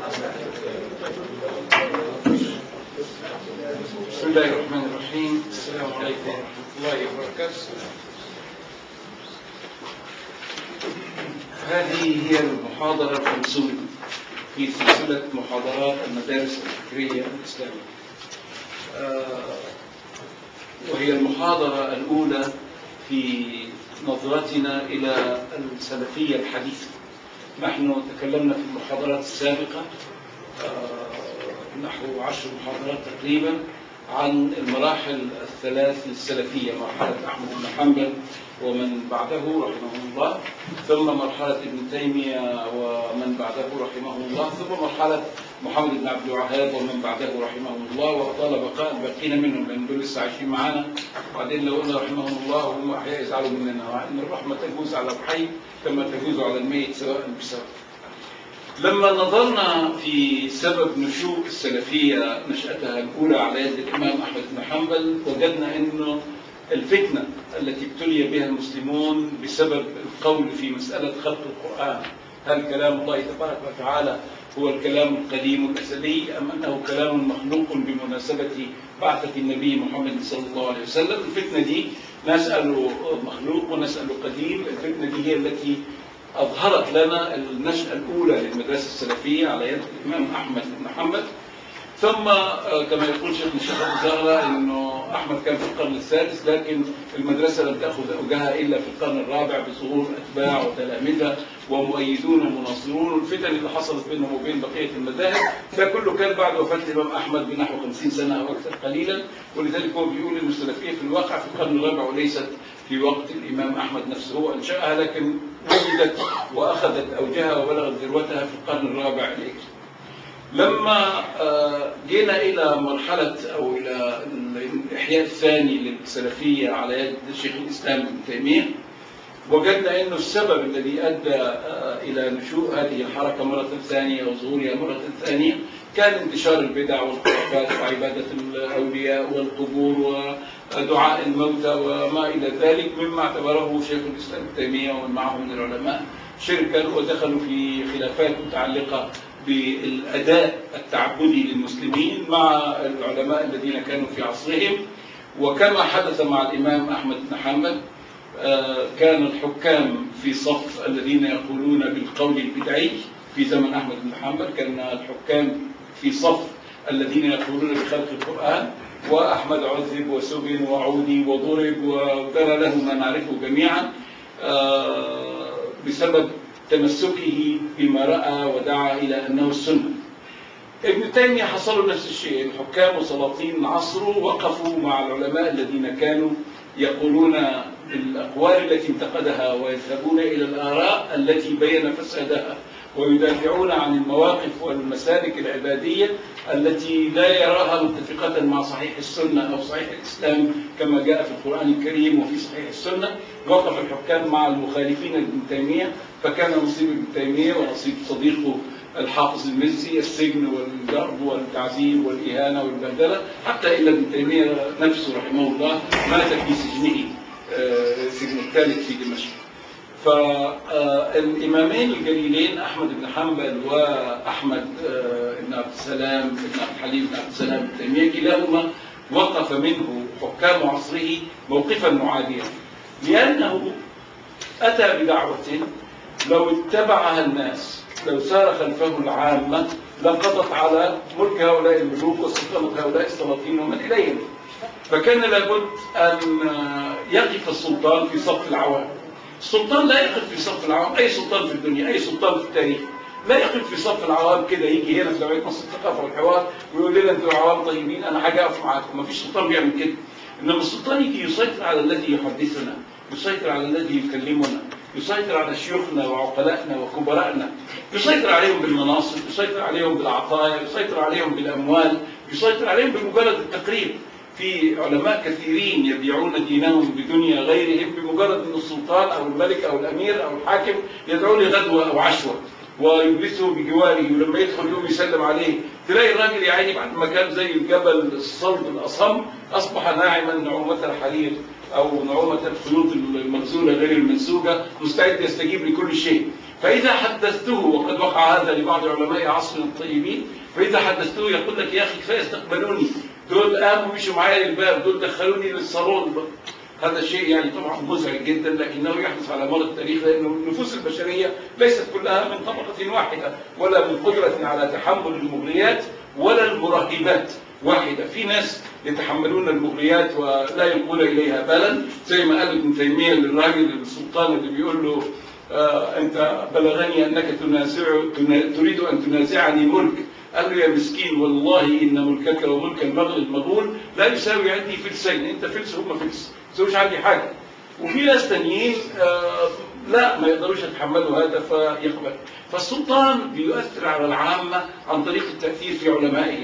بسم الله الرحمن الرحيم السلام عليكم ورحمة الله وبركاته هذه هي المحاضرة الخمسون في سلسلة محاضرات المدارس الفكرية الإسلامية آه، وهي المحاضرة الأولى في نظرتنا إلى السلفية الحديثة نحن تكلمنا في المحاضرات السابقة آه، نحو عشر محاضرات تقريبا عن المراحل الثلاث للسلفية مرحلة أحمد بن حنبل ومن بعده رحمه الله ثم مرحلة ابن تيمية ومن بعده رحمه الله ثم مرحلة محمد بن عبد الوهاب ومن بعده رحمه الله وأطال بقاء الباقين منهم لأن دول لسه عايشين معانا وبعدين لو قلنا رحمهم الله وهم أحياء يزعلوا مننا وإن الرحمة تجوز على الحي كما تجوز على الميت سواء بسواء لما نظرنا في سبب نشوء السلفية نشأتها الأولى على يد الإمام أحمد بن حنبل وجدنا أنه الفتنة التي ابتلي بها المسلمون بسبب القول في مسألة خلق القرآن هل كلام الله تبارك وتعالى هو الكلام القديم الأزلي أم أنه كلام مخلوق بمناسبة بعثة النبي محمد صلى الله عليه وسلم الفتنة دي نسأل مخلوق ونسأل قديم الفتنة دي هي التي أظهرت لنا النشأة الأولى للمدرسة السلفية على يد الإمام أحمد بن حنبل ثم آه، كما يقول شيخ الشيخ أبو زهرة أنه أحمد كان في القرن السادس لكن المدرسة لم تأخذ أوجها إلا في القرن الرابع بظهور أتباع وتلامذة ومؤيدون ومناصرون والفتن اللي حصلت بينهم وبين بقية المذاهب ده كله كان بعد وفاة الإمام أحمد بنحو 50 سنة أو أكثر قليلا ولذلك هو بيقول أن السلفية في الواقع في القرن الرابع وليست في وقت الإمام أحمد نفسه هو أنشأها لكن وجدت وأخذت أوجها وبلغت ذروتها في القرن الرابع الهجري لما آه، جينا إلى مرحلة أو إلى الإحياء الثاني للسلفية على يد شيخ الإسلام ابن تيمية وجدنا أنه السبب الذي أدى آه، إلى نشوء هذه الحركة مرة ثانية وظهورها مرة ثانية كان انتشار البدع والخرافات وعبادة الأولياء والقبور ودعاء الموتى وما إلى ذلك مما اعتبره شيخ الإسلام ابن تيمية ومن معه من العلماء شركا ودخلوا في خلافات متعلقة بالأداء التعبدي للمسلمين مع العلماء الذين كانوا في عصرهم وكما حدث مع الإمام أحمد بن حنبل آه، كان الحكام في صف الذين يقولون بالقول البدعي في زمن أحمد بن حنبل كان الحكام في صف الذين يقولون بخلق القرآن وأحمد عذب وسجن وعودي وضرب وكان له ما نعرفه جميعا آه، بسبب تمسكه بما رأى ودعا إلى أنه السنة ابن تيمية حصل له نفس الشيء الحكام وسلاطين عصره وقفوا مع العلماء الذين كانوا يقولون بالأقوال التي انتقدها ويذهبون إلى الآراء التي بين فسادها ويدافعون عن المواقف والمسالك العبادية التي لا يراها متفقة مع صحيح السنة أو صحيح الإسلام كما جاء في القرآن الكريم وفي صحيح السنة وقف الحكام مع المخالفين لابن تيمية فكان نصيب ابن تيمية ونصيب صديقه الحافظ المزي السجن والضرب والتعذيب والإهانة والبهدلة حتى إلا ابن تيمية نفسه رحمه الله مات في سجنه آه، السجن الثالث في دمشق فالإمامين الجليلين أحمد بن حنبل وأحمد آه، بن عبد السلام بن عبد الحليم بن عبد السلام بن تيمية كلاهما وقف منه حكام عصره موقفا معاديا لأنه أتى بدعوة لو اتبعها الناس لو سار خلفه العامة لانقضت على ملك هؤلاء الملوك وسلطنة هؤلاء السلاطين ومن إليهم فكان لابد أن يقف السلطان في صف العوام السلطان لا يقف في صف العوام أي سلطان في الدنيا أي سلطان في التاريخ لا يقف في صف العوام كده يجي هنا في جمعيه مصر الثقافه والحوار ويقول لنا انتوا عوام طيبين انا حاجه اقف معاكم ما فيش سلطان بيعمل كده انما السلطان يجي يسيطر على الذي يحدثنا يسيطر على الذي يكلمنا يسيطر على شيوخنا وعقلائنا وكبرائنا يسيطر عليهم بالمناصب يسيطر عليهم بالعطايا يسيطر عليهم بالاموال يسيطر عليهم بمجرد التقرير في علماء كثيرين يبيعون دينهم بدنيا غيرهم بمجرد ان السلطان او الملك او الامير او الحاكم يدعو لغدوه او عشوه ويجلسه بجواره ولما يدخل يوم يسلم عليه تلاقي الراجل يا عيني بعد ما كان زي الجبل الصلب الاصم اصبح ناعما نعومه الحرير او نعومه الخيوط المغزوله غير المنسوجه مستعد يستجيب لكل شيء فإذا حدثته وقد وقع هذا لبعض علماء عصرنا الطيبين فإذا حدثته يقول لك يا أخي كفاية استقبلوني دول قاموا مشوا معايا الباب دول دخلوني للصالون هذا شيء يعني طبعا مزعج جدا لكنه يحدث على مر التاريخ لأن النفوس البشرية ليست كلها من طبقة واحدة ولا من قدرة على تحمل المغريات ولا المرهبات واحدة في ناس يتحملون المغريات ولا يلقون إليها بالا زي ما قال ابن تيمية للراجل السلطان اللي بيقول له آه أنت بلغني أنك تنازع تريد أن تنازعني ملك قال له يا مسكين والله إن ملكك وملك المغول لا يساوي عندي فلسين أنت فلس هم فلس ما يساويش عندي حاجة وفي ناس تانيين آه لا ما يقدروش يتحملوا هذا فيقبل فالسلطان بيؤثر على العامة عن طريق التأثير في علمائهم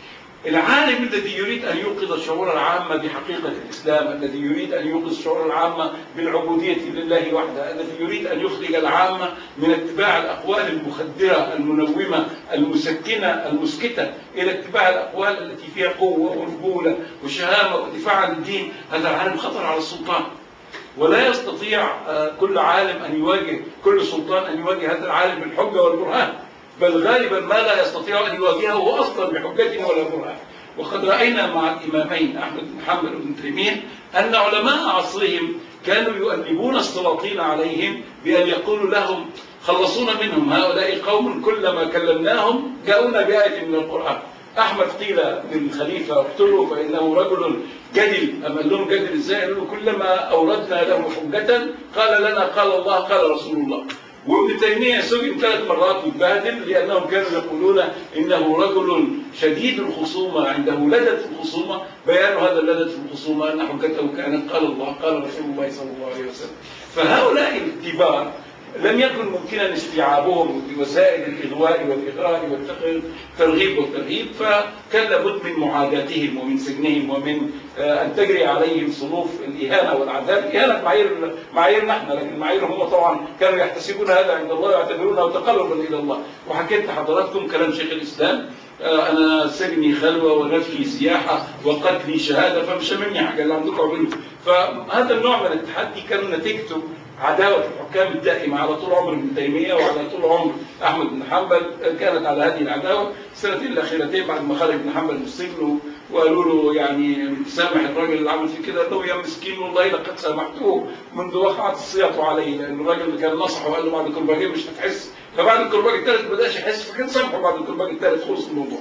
العالم الذي يريد أن يوقظ الشعور العامة بحقيقة الإسلام الذي يريد أن يوقظ الشعور العامة بالعبودية لله وحده الذي يريد أن يخرج العامة من اتباع الأقوال المخدرة المنومة المسكنة المسكتة إلى اتباع الأقوال التي فيها قوة ورجولة وشهامة ودفاع عن الدين هذا العالم خطر على السلطان ولا يستطيع كل عالم أن يواجه كل سلطان أن يواجه هذا العالم بالحجة والبرهان بل غالبا ما لا يستطيع أن يواجهه هو أصلا بحجة ولا برهان وقد رأينا مع الإمامين أحمد بن حنبل وابن تيمية أن علماء عصرهم كانوا يؤلبون السلاطين عليهم بأن يقولوا لهم خلصونا منهم هؤلاء قوم كلما كلمناهم جاءونا بآية من القرآن أحمد قيل للخليفة اقتلوا فإنه رجل جدل أما قال لهم جدل إزاي قالوا كلما أوردنا له حجة قال لنا قال الله قال رسول الله وابن تيمية سجن ثلاث مرات واتبهدل لأنهم كانوا يقولون إنه رجل شديد الخصومة عنده لدة الخصومة بيان هذا اللدة في الخصومة أن حجته كانت قال الله قال رسول الله صلى الله عليه وسلم فهؤلاء الكبار لم يكن ممكنا استيعابهم بوسائل الإغواء والإغراء والترغيب والترهيب فكان لابد من معاداتهم ومن سجنهم ومن أن تجري عليهم صنوف الإهانة والعذاب الإهانة معايير معاييرنا احنا لكن معاييرهم هم طبعا كانوا يحتسبون هذا عند الله ويعتبرونه تقربا إلى الله وحكيت لحضراتكم كلام شيخ الإسلام أنا سجني خلوة ونفي سياحة وقتلي شهادة فمش مني حاجة اللي عندكم اعملوا فهذا النوع من التحدي كان نتيجته عداوة الحكام الدائمة على طول عمر ابن تيمية وعلى طول عمر أحمد بن حنبل كانت على هذه العداوة السنتين الأخيرتين بعد ما خرج ابن حنبل من السجن وقالوا له يعني سامح الراجل اللي عمل فيه كده قال له يا مسكين والله لقد سامحته منذ وقعت الصياط عليه لأن الراجل اللي كان نصحه وقال له بعد الكرباجين مش هتحس فبعد الكرباج الثالث ما بداش يحس فكان سامحه بعد الكرباج الثالث خلص الموضوع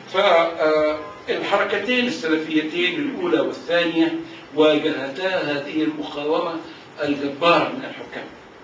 فالحركتين السلفيتين الأولى والثانية واجهتا هذه المقاومة الجبارة من الحكام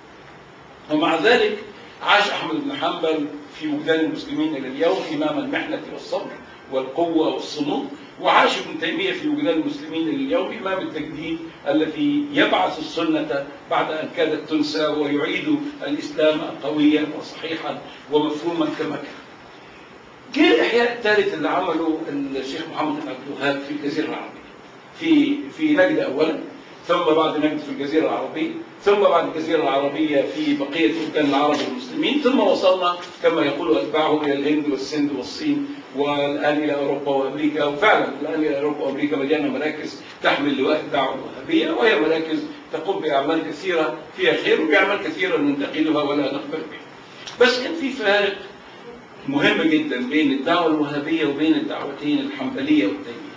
ومع ذلك عاش أحمد بن حنبل في وجدان المسلمين إلى اليوم إمام المحنة والصبر والقوة والصمود وعاش ابن تيمية في وجدان المسلمين إلى اليوم إمام التجديد الذي يبعث السنة بعد أن كادت تنسى ويعيد الإسلام قويا وصحيحا ومفهوما كما كان جه الإحياء الثالث اللي عمله الشيخ محمد بن عبد الوهاب في الجزيرة العربية في في نجد أولا ثم بعد نجد في الجزيرة العربية ثم بعد الجزيرة العربية في بقية سكان العرب والمسلمين ثم وصلنا كما يقول أتباعه إلى الهند والسند والصين والآن إلى أوروبا وأمريكا وفعلا الآن إلى أوروبا وأمريكا مليانة مراكز تحمل لواء الدعوة الوهابية وهي مراكز تقوم بأعمال كثيرة فيها خير وبأعمال كثيرة ننتقدها ولا نقبل بها بس كان في فارق مهم جدا بين الدعوة الوهابية وبين الدعوتين الحنبلية والتيمية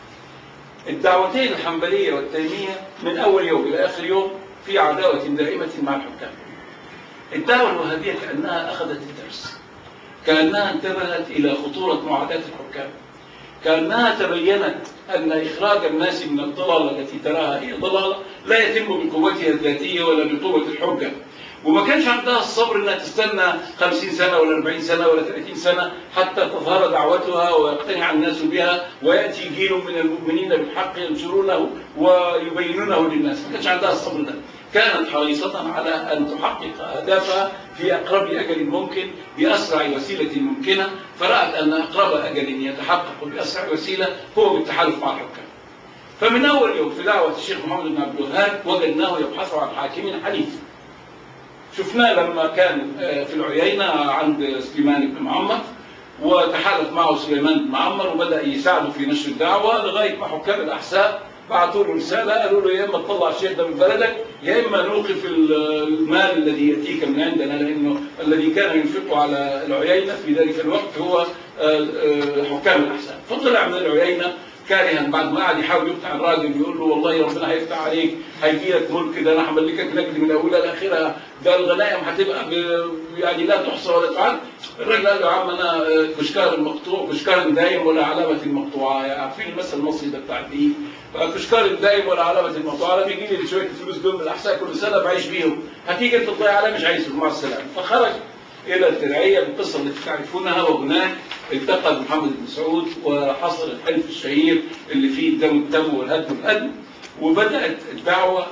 الدعوتين الحنبلية والتيمية من أول يوم إلى آخر يوم في عداوة دائمة مع الحكام الدعوة الوهابية كأنها أخذت الدرس كأنها انتبهت إلى خطورة معاداة الحكام كأنها تبينت أن إخراج الناس من الضلال التي تراها هي ضلالة لا يتم بقوتها الذاتية ولا بقوة الحجة وما كانش عندها الصبر انها تستنى 50 سنه ولا 40 سنه ولا 30 سنه حتى تظهر دعوتها ويقتنع الناس بها وياتي جيل من المؤمنين بالحق ينشرونه ويبينونه للناس، ما كانش عندها الصبر ده. كانت حريصة على أن تحقق أهدافها في أقرب أجل ممكن بأسرع وسيلة ممكنة فرأت أن أقرب أجل يتحقق بأسرع وسيلة هو بالتحالف مع الحكام فمن أول يوم في دعوة الشيخ محمد بن عبد الوهاب وجدناه يبحث عن حاكم حليف شفناه لما كان في العيينة عند سليمان بن معمر وتحالف معه سليمان بن معمر وبدأ يساعده في نشر الدعوة لغاية ما حكام الأحساء بعثوا له رساله قالوا له يا اما تطلع الشيخ ده من بلدك يا اما نوقف المال الذي ياتيك من عندنا لانه الذي كان ينفقه على العيينه في ذلك الوقت هو حكام الاحسان فطلع من العيينه كارها بعد ما قعد يحاول يقنع الراجل يقول له والله ربنا هيفتح عليك هيجي لك ملك ده انا هملكك نجد من اولها لاخرها ده الغنائم هتبقى يعني لا تحصى ولا تعد الراجل قال له يا عم انا كشكار المقطوع كشكار دايم ولا علامه المقطوعه يعني عارفين المثل المصري ده بتاع الدين كشكار دايم ولا علامه المقطوعه انا بيجي لي شويه الفلوس دول من الاحساء كل سنه بعيش بيهم هتيجي انت تضيع عليا مش عايزهم مع السلامه فخرج الى الدرعيه بالقصه التي تعرفونها وهناك التقى محمد بن سعود وحصل الحلف الشهير اللي فيه الدم الدم والهدم والهدم وبدات الدعوه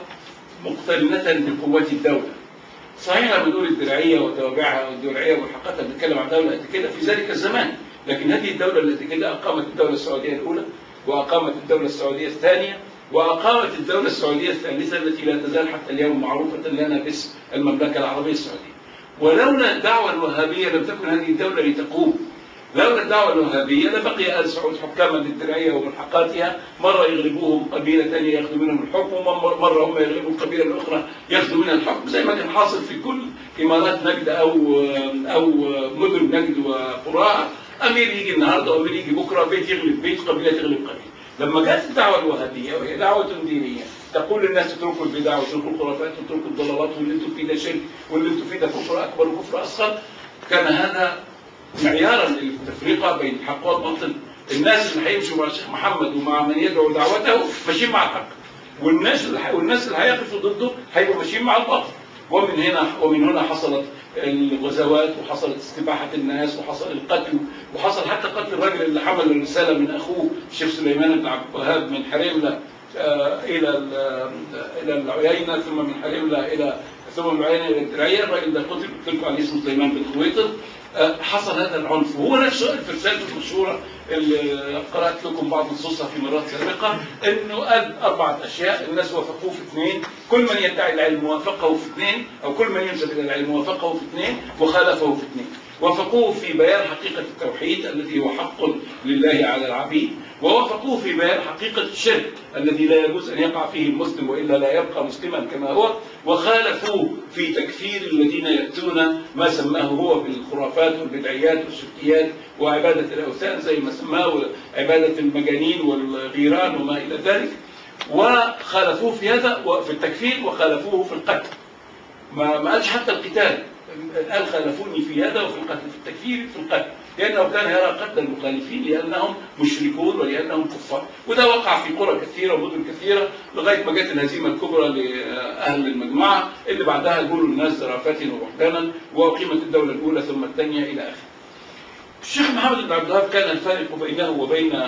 مقترنه بقوات الدوله. صحيح لما بنقول الدرعيه وتوابعها والدرعيه وملحقاتها بنتكلم عن دوله قد كده في ذلك الزمان، لكن هذه الدوله التي كده اقامت الدوله السعوديه الاولى واقامت الدوله السعوديه الثانيه واقامت الدوله السعوديه الثالثه التي لا تزال حتى اليوم معروفه لنا باسم المملكه العربيه السعوديه. ولولا الدعوة الوهابية لم تكن هذه الدولة لتقوم لولا الدعوة الوهابية لبقي آل سعود حكاما للدرعية وملحقاتها مرة يغلبوهم قبيلة ثانية ياخذوا منهم الحكم ومرة هم يغلبوا القبيلة الأخرى ياخذوا منها الحكم زي ما كان حاصل في كل إمارات نجد أو أو مدن نجد وقراها أمير يجي النهارده وأمير يجي بكرة بيت يغلب بيت قبيلة تغلب قبيلة لما جاءت الدعوة الوهابية وهي دعوة دينية تقول للناس اتركوا البدع واتركوا الخرافات واتركوا الضلالات واللي انتم فيه ده شرك واللي انتم فيه ده كفر اكبر وكفر اصغر كان هذا معيارا للتفرقه بين الحق والباطل الناس اللي هيمشوا مع الشيخ محمد ومع من يدعو دعوته ماشيين مع الحق والناس اللي والناس اللي هيقفوا ضده هيبقوا ماشيين مع الباطل ومن هنا ومن هنا حصلت الغزوات وحصلت استباحة الناس وحصل القتل وحصل حتى قتل الرجل اللي حمل الرسالة من أخوه الشيخ سليمان بن عبد الوهاب من حريملة الى الى العيينه ثم من حريمله الى ثم من العيينه الى الدرعيه الراجل ده قتل قلت لكم عليه اسمه سليمان بن خويطر حصل هذا العنف وهو نفسه في رسالته المشهوره اللي قرات لكم بعض نصوصها في مرات سابقه انه قال اربعه اشياء الناس وافقوه في اثنين كل من يدعي العلم وافقه في اثنين او كل من ينسب الى العلم وافقه في اثنين وخالفه في اثنين وافقوه في بيان حقيقة التوحيد الذي هو حق لله على العبيد ووافقوه في بيان حقيقة الشرك الذي لا يجوز أن يقع فيه المسلم وإلا لا يبقى مسلما كما هو وخالفوه في تكفير الذين يأتون ما سماه هو بالخرافات والبدعيات والشركيات وعبادة الأوثان زي ما سماه عبادة المجانين والغيران وما إلى ذلك وخالفوه في هذا في التكفير وخالفوه في القتل ما ما قالش حتى القتال قال خالفوني في هذا وفي القتل في التكفير في القتل لأنه كان يرى قتل المخالفين لأنهم مشركون ولأنهم كفار وده وقع في قرى كثيرة ومدن كثيرة لغاية ما جت الهزيمة الكبرى لأهل المجموعة اللي بعدها يقولوا الناس زرافات ووحدانا وأقيمت الدولة الأولى ثم الثانية إلى آخره الشيخ محمد بن عبد الوهاب كان الفارق بينه وبين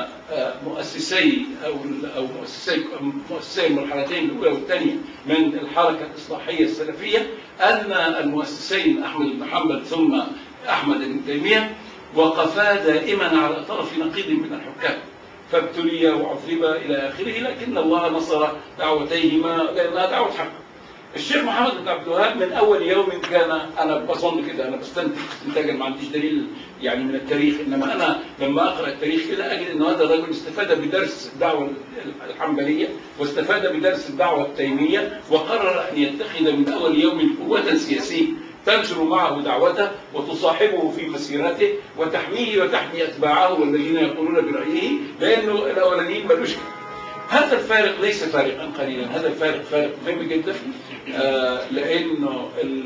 مؤسسي او او مؤسسي مؤسسي المرحلتين الاولى والثانيه من الحركه الاصلاحيه السلفيه ان المؤسسين احمد بن حنبل ثم احمد بن تيميه وقفا دائما على طرف نقيض من الحكام فابتلي وعذب الى اخره لكن الله نصر دعوتيهما لانها دعوه حق الشيخ محمد بن عبد الوهاب من اول يوم كان انا بظن كده انا بستنتج استنتاجا ما عنديش دليل يعني من التاريخ انما انا لما اقرا التاريخ كده اجد ان هذا الرجل استفاد بدرس الدعوه الحنبليه واستفاد بدرس الدعوه التيميه وقرر ان يتخذ من اول يوم قوه سياسيه تنشر معه دعوته وتصاحبه في مسيرته وتحميه وتحمي اتباعه والذين يقولون برايه لانه الاولانيين ملوش هذا الفارق ليس فارقا قليلا هذا الفارق فارق مهم جدا آه لانه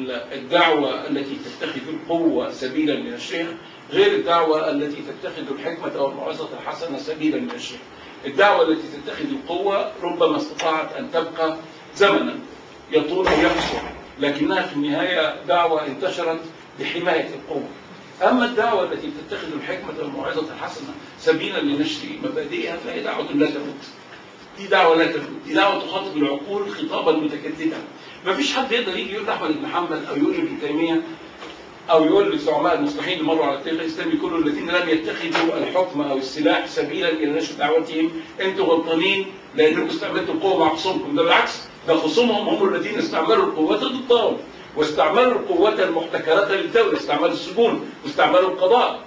الدعوه التي تتخذ القوه سبيلا للشيخ غير الدعوه التي تتخذ الحكمه والموعظه الحسنه سبيلا للشيخ الدعوه التي تتخذ القوه ربما استطاعت ان تبقى زمنا يطول ويقصر لكنها في النهايه دعوه انتشرت لحمايه القوه أما الدعوة التي تتخذ الحكمة والموعظة الحسنة سبيلا لنشر مبادئها فهي دعوة لا تموت دي دعوة لا تموت دي دعوة تخاطب العقول خطابا متجددا ما فيش حد يقدر يجي يقول لأحمد بن حنبل أو يقول لابن تيمية أو يقول للزعماء المصلحين اللي مروا على التاريخ الإسلامي كل الذين لم يتخذوا الحكم أو السلاح سبيلا إلى نشر دعوتهم أنتم غلطانين لأنكم استعملتوا القوة مع خصومكم ده بالعكس ده خصومهم هم الذين استعملوا القوة ضدهم واستعملوا القوة المحتكرة للدولة استعملوا السجون واستعملوا القضاء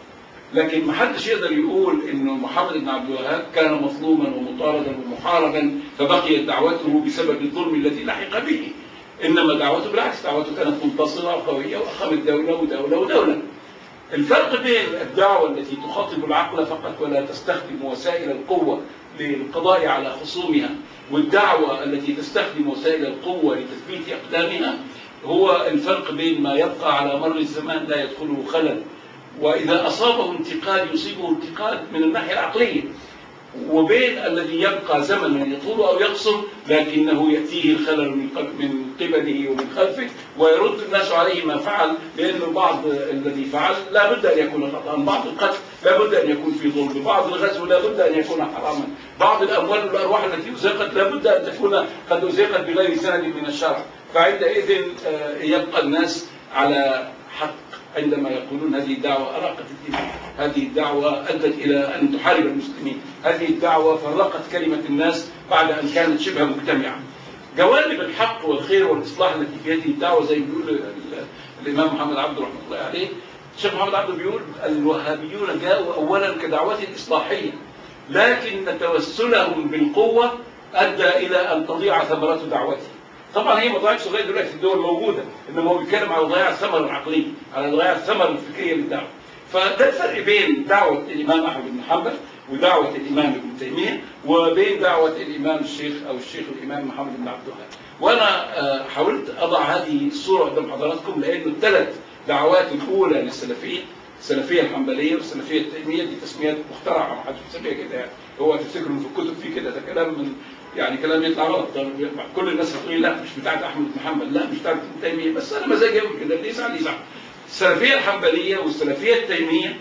لكن ما حدش يقدر يقول انه محمد بن عبد الوهاب كان مظلوما ومطاردا ومحاربا فبقيت دعوته بسبب الظلم الذي لحق به انما دعوته بالعكس دعوته كانت منتصره وقويه واقامت دوله ودوله ودوله الفرق بين الدعوة التي تخاطب العقل فقط ولا تستخدم وسائل القوة للقضاء على خصومها والدعوة التي تستخدم وسائل القوة لتثبيت أقدامها هو الفرق بين ما يبقى على مر الزمان لا يدخله خلل وإذا أصابه انتقاد يصيبه انتقاد من الناحية العقلية وبين الذي يبقى زمنا يطول أو يقصر لكنه يأتيه الخلل من قب- من قبله ومن خلفه ويرد الناس عليه ما فعل لأن بعض الذي فعل لا بد أن يكون خطأ بعض القتل لا بد أن يكون في ظلم بعض الغزو لا بد أن يكون حراما بعض الأموال والأرواح التي أزيقت لا بد أن تكون قد أزيقت بغير سند من الشرع فعندئذ آه، يبقى الناس على حق عندما يقولون هذه الدعوة أراقت الدماء هذه الدعوة أدت إلى أن تحارب المسلمين هذه الدعوة فرقت كلمة الناس بعد أن كانت شبه مجتمعة جوانب الحق والخير والإصلاح التي في هذه الدعوة زي ما بيقول ال- ال- الإمام محمد عبده رحمه الله عليه الشيخ محمد عبده بيقول الوهابيون جاءوا أولا كدعوة إصلاحية لكن توسلهم بالقوة أدى إلى أن تضيع ثمرات دعوته طبعا هي ما ضاعتش لغايه دلوقتي في الدول موجوده انما هو بيتكلم على ضياع الثمر العقلي على ضياع الثمر الفكريه للدعوه فده الفرق بين دعوه الامام احمد بن حنبل ودعوه الامام ابن تيميه وبين دعوه الامام الشيخ او الشيخ الامام محمد بن عبد الوهاب وانا آه، حاولت اضع هذه الصوره قدام حضراتكم لانه الثلاث دعوات الاولى للسلفيه السلفيه الحنبليه والسلفيه التيميه دي تسميات مخترعه ما حدش بيسميها كده يعني هو تفتكروا إن في الكتب في كده ده كلام من يعني كلام يطلع غلط ده كل الناس هتقول لي لا مش بتاعت احمد بن محمد لا مش بتاعت ابن تيميه بس انا مزاجي اقول كده اللي يزعل يزعل السلفيه الحنبليه والسلفيه التيميه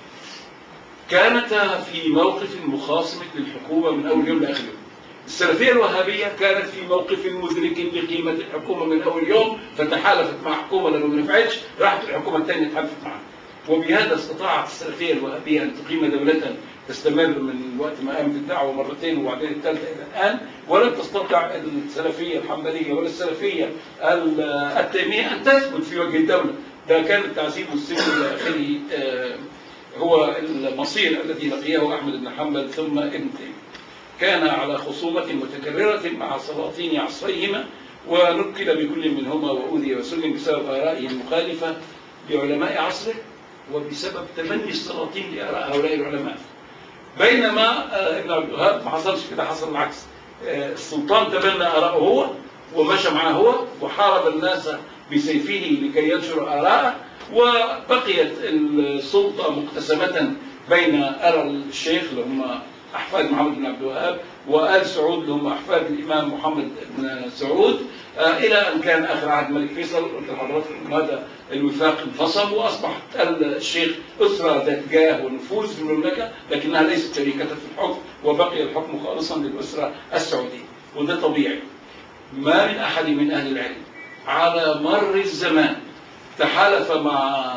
كانتا في موقف مخاصم للحكومه من اول يوم لاخر يوم السلفيه الوهابيه كانت في موقف مدرك لقيمه الحكومه من اول يوم فتحالفت مع حكومه لما ما نفعتش راحت الحكومه الثانيه تحالفت معها وبهذا استطاعت السلفيه الوهابيه ان تقيم دوله تستمر من وقت ما قامت الدعوه مرتين وبعدين الثالثه الى الان ولم تستطع السلفيه الحنبليه ولا السلفيه ال- التيميه ان تثبت في وجه الدوله ده كان التعذيب والسجن الى اخره آه، هو المصير الذي لقيه احمد بن حنبل ثم ابن تيميه كان على خصومة متكررة مع سلاطين عصريهما ونكل بكل منهما وأوذي وسلم بسبب آرائه المخالفة لعلماء عصره وبسبب تمني السلاطين لآراء هؤلاء العلماء بينما آه، ابن عبد الوهاب ما حصلش كده حصل العكس آه، السلطان تبنى آراءه هو ومشى معه هو وحارب الناس بسيفه لكي ينشر آراءه وبقيت السلطة مقتسمة بين أرى الشيخ اللي هم أحفاد محمد بن عبد الوهاب وآل سعود اللي هم أحفاد الإمام محمد بن سعود آه، إلى أن كان آخر عهد الملك فيصل قلت لحضراتكم هذا الوفاق انفصل وأصبح الشيخ أسرة ذات جاه ونفوذ في المملكة لكنها ليست شريكة في الحكم وبقي الحكم خالصا للأسرة السعودية وده طبيعي ما من أحد من أهل العلم على مر الزمان تحالف مع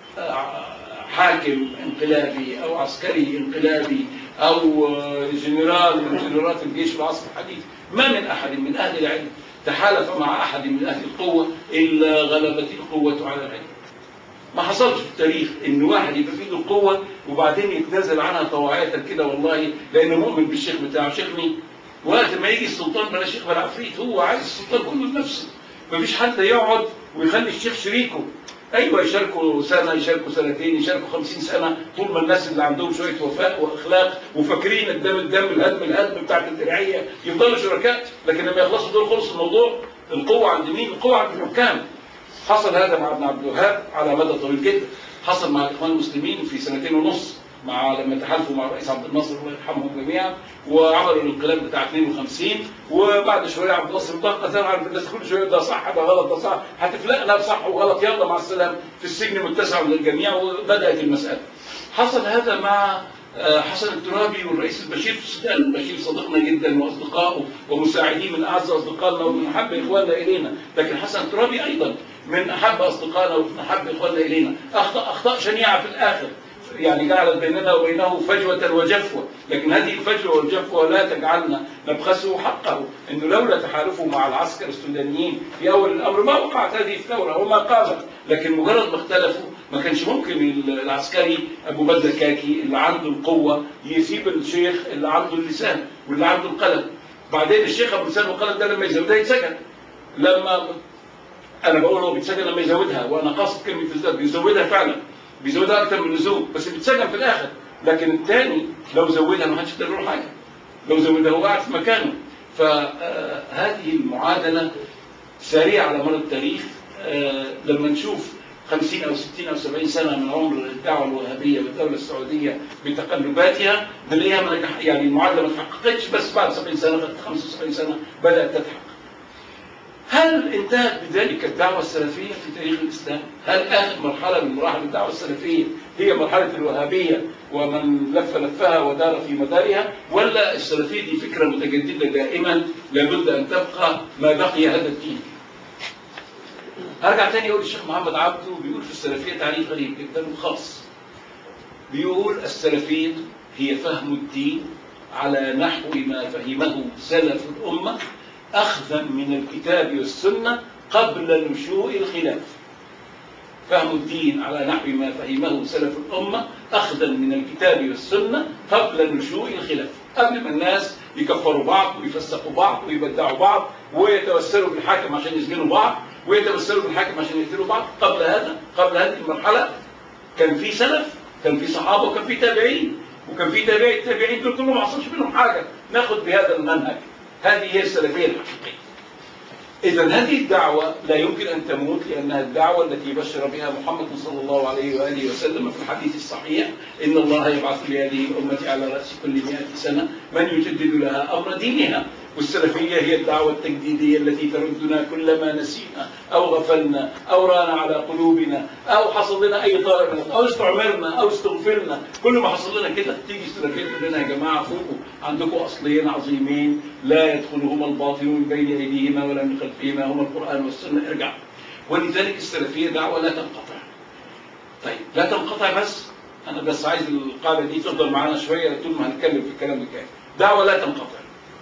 حاكم انقلابي أو عسكري انقلابي أو جنرال من جنرالات الجيش في العصر الحديث ما من أحد من أهل العلم تحالف مع أحد من أهل القوة إلا غلبت القوة على العلم ما حصلش في التاريخ ان واحد يبقى في ايده القوه وبعدين يتنازل عنها طواعيه كده والله لانه مؤمن بالشيخ بتاعه شيخ مين؟ وقت ما يجي السلطان بلا شيخ بلا عفريت هو عايز السلطان كله لنفسه مفيش حد يقعد ويخلي الشيخ شريكه ايوه يشاركوا سنه يشاركوا سنتين يشاركوا خمسين سنه طول ما الناس اللي عندهم شويه وفاء واخلاق وفاكرين الدم الدم الهدم الهدم بتاعت الدرعيه يفضلوا شركاء لكن لما يخلصوا دول خلص الموضوع القوه عند مين؟ القوه عند الحكام حصل هذا مع ابن عبد الوهاب على مدى طويل جدا حصل مع الاخوان المسلمين في سنتين ونص مع لما تحالفوا مع الرئيس عبد الناصر الله يرحمهم جميعا وعملوا الانقلاب بتاع 52 وبعد شويه عبد الناصر ضغط زي ما عارف الناس كل شويه ده صح ده غلط ده صح هتفلقنا بصح وغلط يلا مع السلامه في السجن متسع للجميع وبدات المساله حصل هذا مع آه، حسن الترابي والرئيس البشير في السودان البشير صديقنا جدا واصدقائه ومساعديه من اعز اصدقائنا ومن احب اخواننا الينا لكن حسن الترابي ايضا من احب اصدقائنا ومن احب اخواننا الينا اخطا اخطاء شنيعه في الاخر يعني جعلت بيننا وبينه فجوة وجفوة لكن هذه الفجوة والجفوة لا تجعلنا نبخسه حقه انه لولا تحالفه مع العسكر السودانيين في اول الامر ما وقعت هذه الثورة وما قامت لكن مجرد ما اختلفوا ما كانش ممكن العسكري ابو بدر كاكي اللي عنده القوه يسيب الشيخ اللي عنده اللسان واللي عنده القلم بعدين الشيخ ابو لسان والقلم ده لما يزودها يتسجن لما انا بقول هو بيتسجن لما يزودها وانا قاصد كلمه يزودها بيزودها فعلا بيزودها اكتر من اللزوم بس بيتسجن في الاخر لكن الثاني لو زودها ما حدش يقدر له حاجه لو زودها هو قاعد في مكانه فهذه المعادله سريعه على مر التاريخ آه، لما نشوف 50 او 60 او 70 سنه من عمر الدعوه الوهابيه والدوله السعوديه بتقلباتها نلاقيها ما نجح- يعني المعادله ما اتحققتش بس بعد 70 سنه 75 سنه بدات تتحقق. هل انتهت بذلك الدعوة السلفية في تاريخ الإسلام؟ هل آخر مرحلة من مراحل الدعوة السلفية هي مرحلة الوهابية ومن لف لفها ودار في مدارها؟ ولا السلفية دي فكرة متجددة دائما لابد أن تبقى ما بقي هذا الدين؟ هرجع تاني يقول الشيخ محمد عبده بيقول في السلفية تعريف غريب جدا وخاص. بيقول السلفية هي فهم الدين على نحو ما فهمه سلف الأمة أخذا من الكتاب والسنة قبل نشوء الخلاف فهم الدين على نحو ما فهمه سلف الأمة أخذا من الكتاب والسنة قبل نشوء الخلاف قبل ما الناس يكفروا بعض ويفسقوا بعض ويبدعوا بعض ويتوسلوا بالحاكم عشان يسجنوا بعض ويتوسلوا بالحاكم عشان يقتلوا بعض قبل هذا قبل هذه المرحلة كان في سلف كان في صحابة وكان في تابعين وكان في تابعي التابعين دول كلهم ما حصلش منهم حاجة ناخد بهذا المنهج هذه هي السلفية الحقيقية إذا هذه الدعوة لا يمكن أن تموت لأنها الدعوة التي بشر بها محمد صلى الله عليه وآله وسلم في الحديث الصحيح إن الله يبعث لهذه الأمة على رأس كل مئة سنة من يجدد لها أمر دينها والسلفية هي الدعوة التجديدية التي تردنا كلما نسينا أو غفلنا أو ران على قلوبنا أو حصل لنا أي طارئ أو استعمرنا أو استغفرنا كل ما حصل لنا كده تيجي السلفية تقول لنا يا جماعة فوقوا عندكم أصلين عظيمين لا يدخلهما الباطل من بين أيديهما ولا من خلفهما هما القرآن والسنة ارجع ولذلك السلفية دعوة لا تنقطع طيب لا تنقطع بس أنا بس عايز القاعدة دي تفضل معانا شوية طول ما هنتكلم في الكلام الجاي دعوة لا تنقطع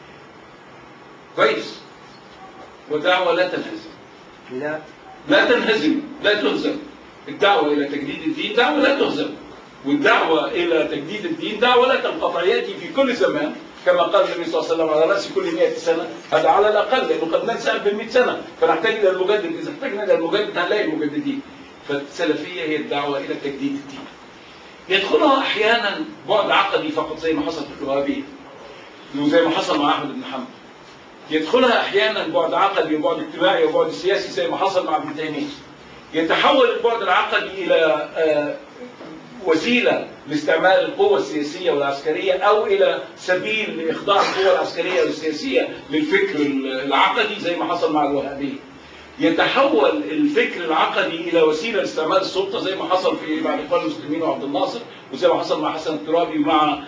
كويس ودعوة لا تنهزم لا لا تنهزم لا تهزم الدعوة إلى تجديد الدين دعوة لا تهزم والدعوة إلى تجديد الدين دعوة لا تنقطع يأتي في كل زمان كما قال النبي صلى الله عليه وسلم على رأس كل 100 سنة هذا على الأقل لأنه قد ننسى في 100 سنة فنحتاج إلى المجدد إذا احتاجنا إلى المجدد هنلاقي المجددين فالسلفية هي الدعوة إلى تجديد الدين يدخلها أحيانا بعد عقدي فقط زي ما حصل في الوهابية وزي ما حصل مع أحمد بن حنبل يدخلها احيانا بعد عقدي وبعد اجتماعي وبعد سياسي زي ما حصل مع ابن تيميه يتحول البعد العقدي الى آه، وسيله لاستعمال القوه السياسيه والعسكريه او الى سبيل لاخضاع القوه العسكريه والسياسيه للفكر العقدي زي ما حصل مع الوهابيه يتحول الفكر العقدي الى وسيله لاستعمال السلطه زي ما حصل في مع الاخوان المسلمين وعبد الناصر وزي ما حصل مع حسن الترابي ومع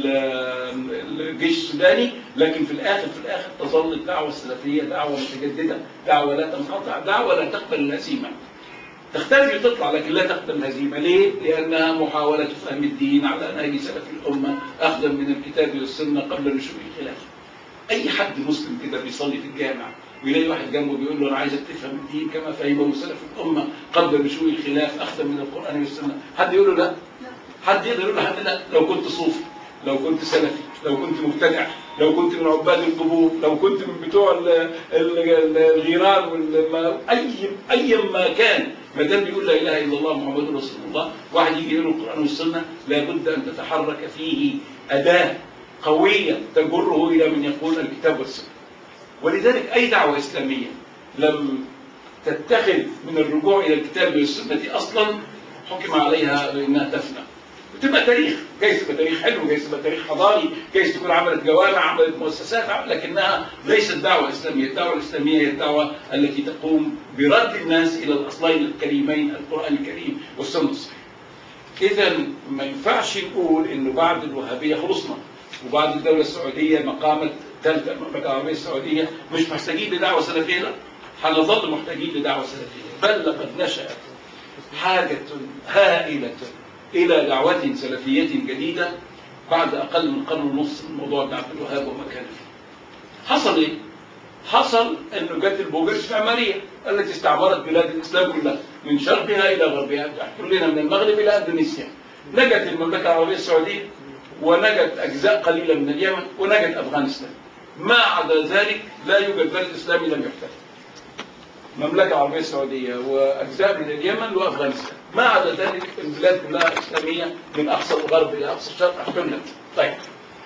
ال- الجيش السوداني لكن في الاخر في الاخر تظل الدعوه السلفيه دعوه متجدده دعوه لا تنقطع دعوه لا تقبل الهزيمه تختلف تطلع لكن لا تقبل الهزيمه ليه؟ لانها محاوله فهم الدين على نهج سلف الامه اخذا من الكتاب والسنه قبل نشوء الخلاف اي حد مسلم كده بيصلي في الجامع ويلاقي واحد جنبه بيقول له انا عايزك تفهم الدين كما فهمه سلف الامه قبل نشوء الخلاف اخذا من القران والسنه حد يقول له لا حد يقدر يقول لحد لا لو كنت صوفي لو كنت سلفي لو كنت مبتدع لو كنت من عباد القبور لو كنت من بتوع ال- ال- ال- الغيران والما- اي اي ما كان ما دام بيقول لا اله الا الله محمد رسول الله واحد يجي يقول القران والسنه لابد ان تتحرك فيه اداه قويه تجره الى من يقول الكتاب والسنه ولذلك اي دعوه اسلاميه لم تتخذ من الرجوع الى الكتاب والسنه اصلا حكم عليها بانها تفنى وتبقى تاريخ جايز تبقى تاريخ حلو جايز تبقى تاريخ حضاري جايز تكون عملت جوامع عملت مؤسسات لكنها ليست دعوه اسلاميه الدعوه الاسلاميه هي الدعوه التي تقوم برد الناس الى الاصلين الكريمين القران الكريم والسنه الصحيحه اذا ما ينفعش نقول انه بعد الوهابيه خلصنا وبعد الدوله السعوديه ما قامت ثالثه المملكه العربيه السعوديه مش محتاجين لدعوه سلفيه لا هنظل محتاجين لدعوه سلفيه بل لقد نشات حاجه هائله الى دعوه سلفيه جديده بعد اقل من قرن ونص من موضوع ابن عبد الوهاب وما كان فيه. حصل ايه؟ حصل انه جت البوجة الاستعمارية التي استعمرت بلاد الاسلام كلها من شرقها الى غربها كلنا من المغرب الى اندونيسيا نجت المملكة العربية السعودية ونجت اجزاء قليلة من اليمن ونجت افغانستان ما عدا ذلك لا يوجد بلد اسلامي لم يحتل المملكة العربية السعودية وأجزاء من اليمن وأفغانستان ما عدا ذلك البلاد كلها إسلامية من أقصى الغرب إلى أقصى الشرق احتلت طيب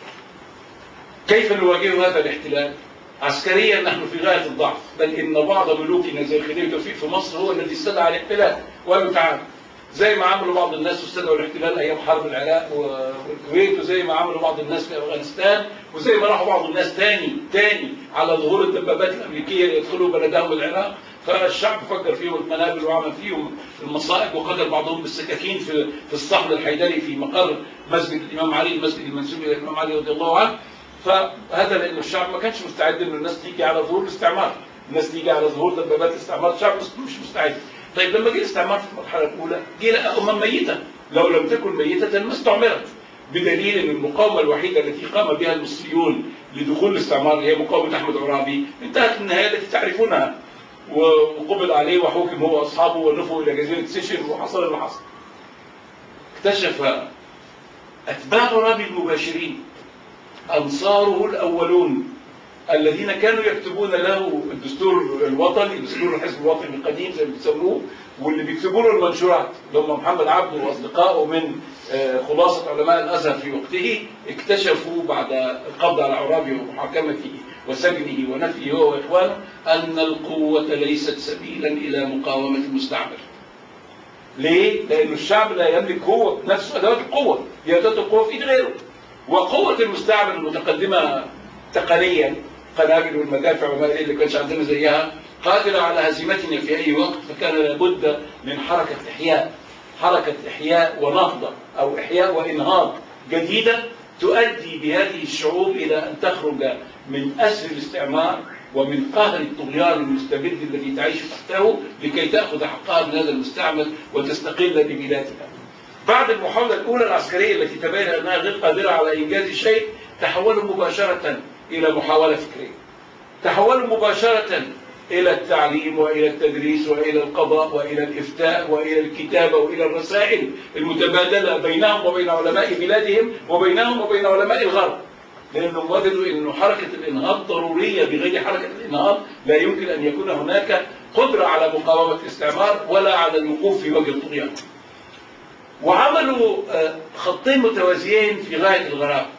كيف نواجه هذا الاحتلال؟ عسكريا نحن في غاية الضعف بل إن بعض ملوكنا زي خليل توفيق في مصر هو الذي استدعى الاحتلال وقالوا تعالوا زي ما عملوا بعض الناس واستدعوا الاحتلال ايام حرب العراق والكويت وزي ما عملوا بعض الناس في افغانستان وزي ما راحوا بعض الناس تاني تاني على ظهور الدبابات الامريكيه ليدخلوا بلدهم العراق فالشعب فكر فيهم المنابر وعمل فيهم المصائب وقتل بعضهم بالسكاكين في في الصحن الحيدري في مقر مسجد الامام علي المسجد المنسوب الى الامام علي رضي الله عنه فهذا لان الشعب ما كانش مستعد ان الناس تيجي على ظهور الاستعمار الناس تيجي على ظهور دبابات الاستعمار الشعب مش مستعد طيب لما جه الاستعمار في المرحله الاولى جه لقى امم ميته لو لم تكن ميته ما استعمرت بدليل ان المقاومه الوحيده التي قام بها المصريون لدخول الاستعمار هي مقاومه احمد عرابي انتهت النهايه التي تعرفونها وقبض عليه وحكم هو واصحابه ونفوا الى جزيره سيشن وحصل اللي حصل. اكتشف اتباع عرابي المباشرين انصاره الاولون الذين كانوا يكتبون له الدستور الوطني دستور الحزب الوطني القديم زي ما بيسموه واللي بيكتبوا له المنشورات اللي هم محمد عبده واصدقائه من خلاصه علماء الازهر في وقته اكتشفوا بعد القبض على عرابي ومحاكمته وسجنه ونفيه هو واخوانه ان القوه ليست سبيلا الى مقاومه المستعمر. ليه؟ لأن الشعب لا يملك هو نفسه أدوات القوة، هي أدوات القوة في إيد غيره. وقوة المستعمر المتقدمة تقنيا القنابل والمدافع وما الى اللي كانش عندنا زيها قادرة على هزيمتنا في أي وقت فكان لابد من حركة إحياء حركة إحياء ونهضة أو إحياء وإنهاض جديدة تؤدي بهذه الشعوب إلى أن تخرج من أسر الاستعمار ومن قهر الطغيان المستبد الذي تعيش تحته لكي تأخذ حقها من هذا المستعمر وتستقل ببلادها. بعد المحاولة الأولى العسكرية التي تبين أنها غير قادرة على إنجاز شيء تحولوا مباشرة إلى محاولة فكرية. تحولوا مباشرة إلى التعليم وإلى التدريس وإلى القضاء وإلى الإفتاء وإلى الكتابة وإلى الرسائل المتبادلة بينهم وبين علماء بلادهم وبينهم وبين علماء الغرب لأنهم وجدوا أن حركة الإنهاض ضرورية بغير حركة الإنهاض لا يمكن أن يكون هناك قدرة على مقاومة الاستعمار ولا على الوقوف في وجه الطغيان وعملوا خطين متوازيين في غاية الغرابة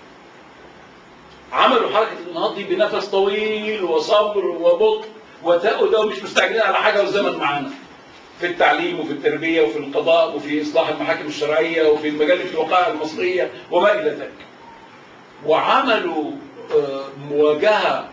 عملوا حركة الإنهاض دي بنفس طويل وصبر وبطء وتأوا ده مش مستعجلين على حاجة والزمن معانا في التعليم وفي التربية وفي القضاء وفي إصلاح المحاكم الشرعية وفي المجال في الوقائع المصرية وما إلى ذلك وعملوا مواجهة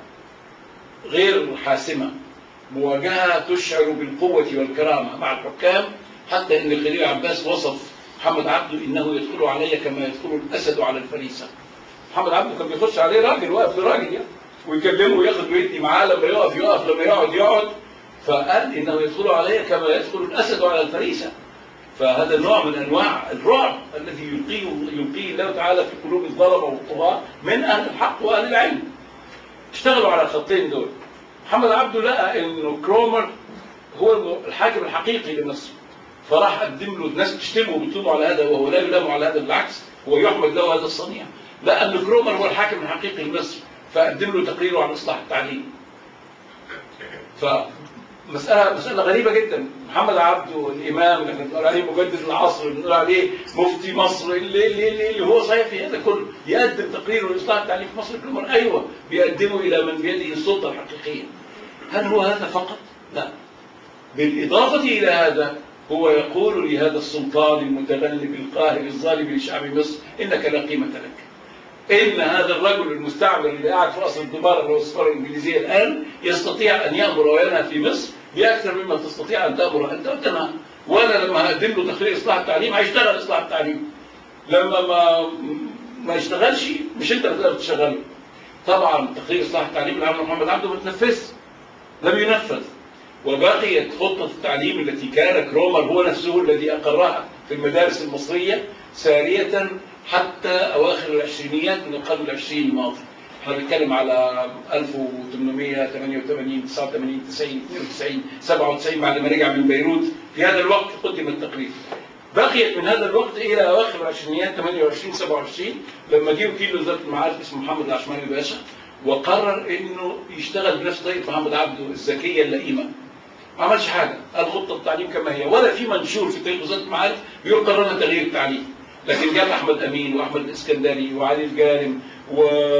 غير حاسمة مواجهة تشعر بالقوة والكرامة مع الحكام حتى ان الخليل عباس وصف محمد عبده انه يدخل علي كما يدخل الاسد على الفريسة محمد عبده كان بيخش عليه راجل واقف لراجل يعني ويكلمه وياخد ويدي معاه لما يقف يقف لما يقعد يقعد فقال انه يدخل علي كما يدخل الاسد على الفريسه فهذا نوع من انواع الرعب الذي يلقيه يلقيه الله تعالى في قلوب الظلمه والطغاه من اهل الحق واهل العلم. اشتغلوا على الخطين دول. محمد عبده لقى انه كرومر هو الحاكم الحقيقي لمصر. فراح قدم له ناس تشتمه وبتلومه على هذا وهو لا يلام على هذا بالعكس هو يحمد له هذا الصنيع. لقى ان كرومر هو الحاكم الحقيقي لمصر فقدم له تقريره عن اصلاح التعليم. ف مسألة مسألة غريبة جدا محمد عبده الإمام اللي بنقول عليه مجدد العصر اللي بنقول عليه مفتي مصر اللي, اللي, اللي, اللي هو صحيح في هذا كله يقدم تقرير لإصلاح التعليم في مصر كله أيوه بيقدمه إلى من بيده السلطة الحقيقية هل هو هذا فقط؟ لا بالإضافة إلى هذا هو يقول لهذا السلطان المتغلب القاهر الظالم لشعب مصر إنك لا قيمة لك ان هذا الرجل المستعمر اللي قاعد في قصر الدمار اللي هو السفاره الانجليزيه الان يستطيع ان يامر وينهى في مصر باكثر مما تستطيع ان تامر انت وتنهى وانا لما هقدم له تقرير اصلاح التعليم هيشتغل اصلاح التعليم لما ما ما يشتغلش مش انت اللي تقدر تشغله طبعا تقرير اصلاح التعليم اللي عمله محمد عبده ما تنفذش لم ينفذ وبقيت خطه التعليم التي كان كرومر هو نفسه الذي اقرها في المدارس المصريه ساريه حتى أواخر العشرينيات من القرن العشرين الماضي احنا بنتكلم على 1888 89 90 92 97 بعد ما رجع من بيروت في هذا الوقت قدم التقرير بقيت من هذا الوقت الى اواخر العشرينيات 28 27 لما جه وكيل وزاره المعارف اسمه محمد العشماني باشا وقرر انه يشتغل بنفس طريقه محمد عبده الذكيه اللئيمه ما عملش حاجه قال خطه التعليم كما هي ولا في منشور في تاريخ وزاره المعارف بيقول قررنا تغيير التعليم لكن جاب احمد امين واحمد الاسكندري وعلي الجارم و...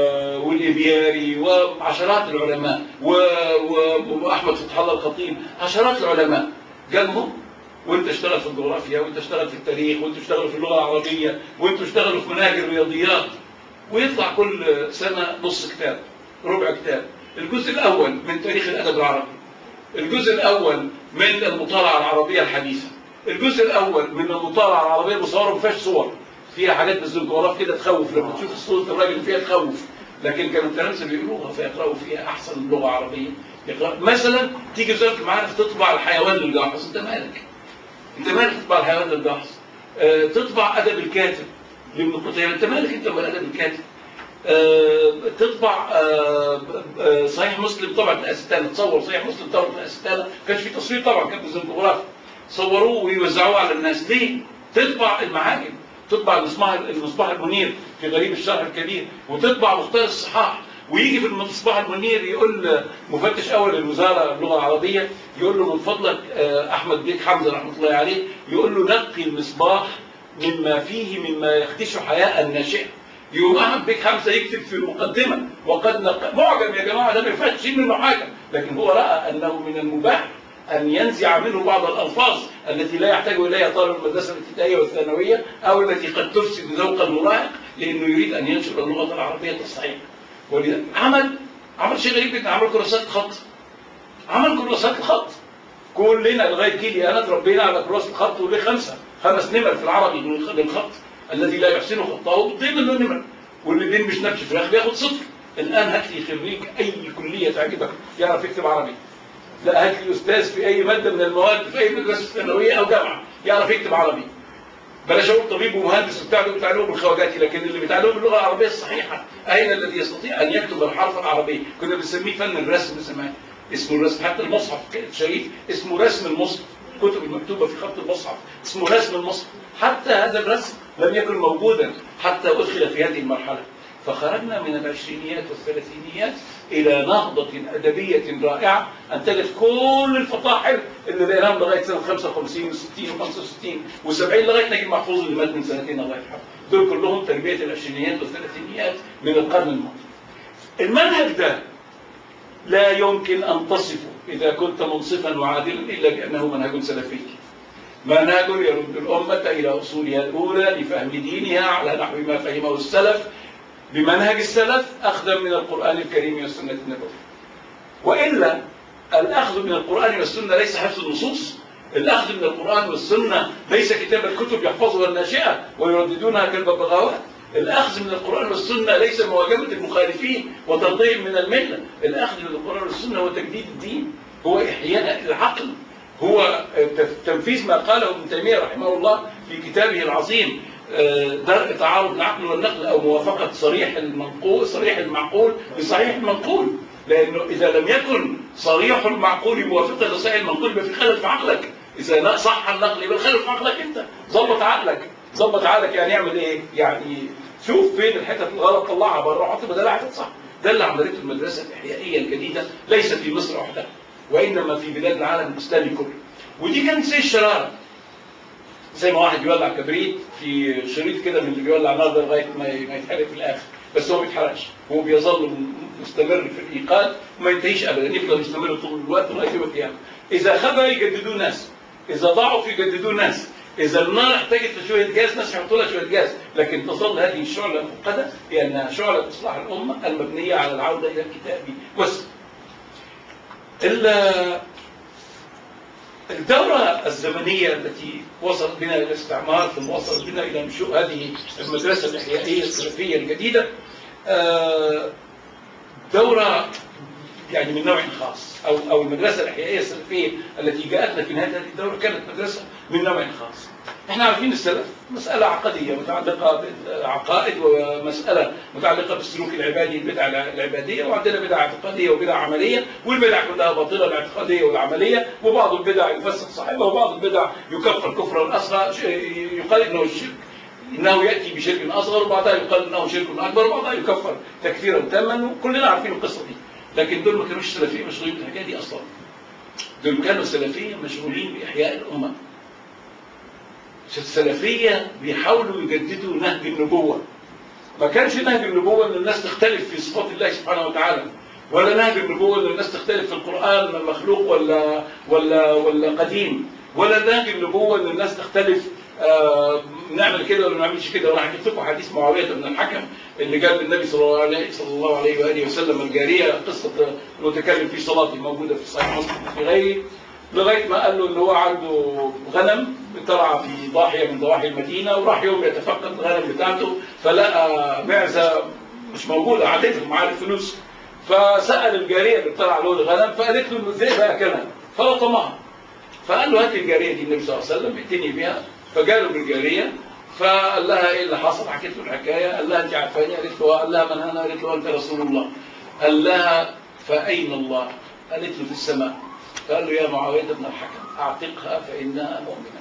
والابياري وعشرات العلماء و... و... واحمد فتح الله الخطيب عشرات العلماء جابهم وانت اشتغل في الجغرافيا وانت اشتغل في التاريخ وانت اشتغل في اللغه العربيه وانت اشتغلوا في مناهج الرياضيات ويطلع كل سنه نص كتاب ربع كتاب الجزء الاول من تاريخ الادب العربي الجزء الاول من المطالعه العربيه الحديثه الجزء الاول من المطالعه العربيه المصوره ما فيهاش صور فيها حاجات بالزنجوراف كده تخوف لما تشوف صوره الراجل فيها تخوف لكن كانوا التلامذه بيقروها فيقراوا فيها احسن لغه عربيه يقرأ مثلا تيجي وزاره المعارف تطبع الحيوان للجاحظ انت مالك انت مالك تطبع الحيوان للجاحظ آه تطبع ادب الكاتب لابن قتيبة انت مالك انت ولا ادب الكاتب آه تطبع آه آه صحيح مسلم طبعا اسيتانا تصور صحيح مسلم طبعا اسيتانا ما كانش في تصوير طبعا كان بالزنجوراف صوروه ويوزعوه على الناس ليه؟ تطبع المعاجم تطبع المصباح المصباح المنير في غريب الشرح الكبير وتطبع مختار الصحاح ويجي في المصباح المنير يقول مفتش اول الوزاره اللغه العربيه يقول له من فضلك احمد بيك حمزه رحمه الله عليه يقول له نقي المصباح مما فيه مما يخدش حياء الناشئه يقوم احمد بيك حمزه يكتب في المقدمه وقد نق... معجم يا جماعه ده ما ينفعش تشيل منه حاجه لكن هو راى انه من المباح أن ينزع منه بعض الألفاظ التي لا يحتاج إليها طالب المدرسة الابتدائية والثانوية أو التي قد تفسد ذوق المراهق لأنه يريد أن ينشر اللغة العربية الصحيحة ولذا عمل عمل شيء غريب جدا عمل كراسات الخط عمل كراسات الخط كلنا لغاية جيلي أنا تربينا على كراسة الخط وليه خمسة خمس نمر في العربي للخط الذي لا يحسن خطه ضمن له نمر واللي بين مش نبش فراخ بياخد صفر الآن هات لي خريج أي كلية تعجبك يعرف يكتب عربي لا هات لي استاذ في اي ماده من المواد في اي مدرسه ثانويه او جامعه يعرف يكتب عربي بلاش اقول طبيب ومهندس وبتاع دول بيتعلموا بالخواجاتي لكن اللي بيتعلموا باللغه العربيه الصحيحه اين الذي يستطيع ان يكتب الحرف العربي كنا بنسميه فن الرسم زمان اسمه الرسم حتى المصحف الشريف اسمه رسم المصحف الكتب المكتوبه في خط المصحف اسمه رسم المصحف حتى هذا الرسم لم يكن موجودا حتى ادخل في هذه المرحله فخرجنا من العشرينيات والثلاثينيات إلى نهضة أدبية رائعة أنتجت كل الفطاحل اللي لقيناهم لغاية سنة 55 و60 و65 و70 لغاية نجيب محفوظ اللي مات من سنتين الله يرحمه دول كلهم تربية العشرينيات والثلاثينيات من القرن الماضي المنهج ده لا يمكن أن تصفه إذا كنت منصفا وعادلا إلا بأنه منهج سلفي منهج يرد الأمة إلى أصولها الأولى لفهم دينها على نحو ما فهمه السلف بمنهج السلف أخذا من القرآن الكريم والسنة النبوية وإلا الأخذ من القرآن والسنة ليس حفظ النصوص الأخذ من القرآن والسنة ليس كتابة كتب يحفظها الناشئة ويرددونها كالببغاوات الأخذ من القرآن والسنة ليس مواجهة المخالفين وترضيهم من الملة الأخذ من القرآن والسنة هو تجديد الدين هو إحياء العقل هو تنفيذ ما قاله ابن تيمية رحمه الله في كتابه العظيم درء تعارض العقل والنقل او موافقه صريح المنقول صريح المعقول بصحيح المنقول لانه اذا لم يكن صريح المعقول موافقا لصحيح المنقول يبقى في خلل في عقلك اذا لا صح النقل يبقى خلل في عقلك انت ظبط عقلك ظبط عقلك يعني يعمل ايه يعني شوف فين الحتت الغلط طلعها بره وحط بدلها حتت صح ده اللي عملته المدرسه الاحيائيه الجديده ليست في مصر وحدها وانما في بلاد العالم الاسلامي كله ودي كانت زي الشراره زي ما واحد يولع كبريت في شريط كده من اللي بيولع نار ده لغايه ما يتحرق في الاخر بس هو ما بيتحرقش هو بيظل مستمر في الايقاد وما ينتهيش ابدا يفضل مستمر طول الوقت لغايه يوم القيامه اذا خبى يجددوه ناس اذا ضعف يجددوه ناس اذا النار احتاجت لشويه جاز ناس يحطوا لها شويه جاز لكن تظل هذه الشعله المؤقته لانها شعله اصلاح الامه المبنيه على العوده الى الكتاب والسنه الدورة الزمنية التي وصلت بنا إلى الاستعمار ثم وصلت بنا إلى نشوء هذه المدرسة الإحيائية السلفية الجديدة دورة يعني من نوع خاص او او المدرسه الاحيائيه السلفيه التي جاءتنا في نهايه هذه الدوره كانت مدرسه من نوع خاص. احنا عارفين السلف مساله عقديه متعلقه بالعقائد ومساله متعلقه بالسلوك العبادي البدع العباديه وعندنا بدع اعتقاديه وبدع عمليه والبدع كلها باطله الاعتقاديه والعمليه وبعض البدع يفسق صاحبها وبعض البدع يكفر كفرا اصغر يقال انه الشرك انه ياتي بشرك اصغر وبعدها يقال انه شرك اكبر وبعدها يكفر تكفيرا تاما وكلنا عارفين القصه دي لكن دول ما كانوش سلفيين مشغولين بالحكايه دي اصلا دول كانوا سلفيين مشغولين باحياء الامه السلفيه بيحاولوا يجددوا نهج النبوه ما كانش نهج النبوه ان الناس تختلف في صفات الله سبحانه وتعالى ولا نهج النبوه ان الناس تختلف في القران مخلوق ولا ولا ولا قديم ولا نهج النبوه ان الناس تختلف آه نعمل كده ولا ما نعملش كده وانا حكيت لكم حديث معاويه بن الحكم اللي قال للنبي صلى الله عليه صلى الله عليه واله وسلم الجاريه قصه المتكلم في صلاته موجوده في صحيح مسلم في غيره لغايه ما قال له ان هو عنده غنم ترعى في ضاحيه من ضواحي المدينه وراح يوم يتفقد الغنم بتاعته فلقى معزه مش موجوده عادتهم معاه الفلوس فسال الجاريه اللي بترعى له الغنم فقالت له انه الذئب اكلها فلطمها فقال له هات الجاريه دي النبي صلى الله عليه وسلم ائتني بها فجاله بالجاريه فقال لها ايه اللي حصل حكيت له الحكايه قال لها انت عارفاني قالت له قال لها من انا قالت له انت رسول الله قال لها فاين الله قالت له في السماء قال له يا معاويه بن الحكم اعتقها فانها مؤمنه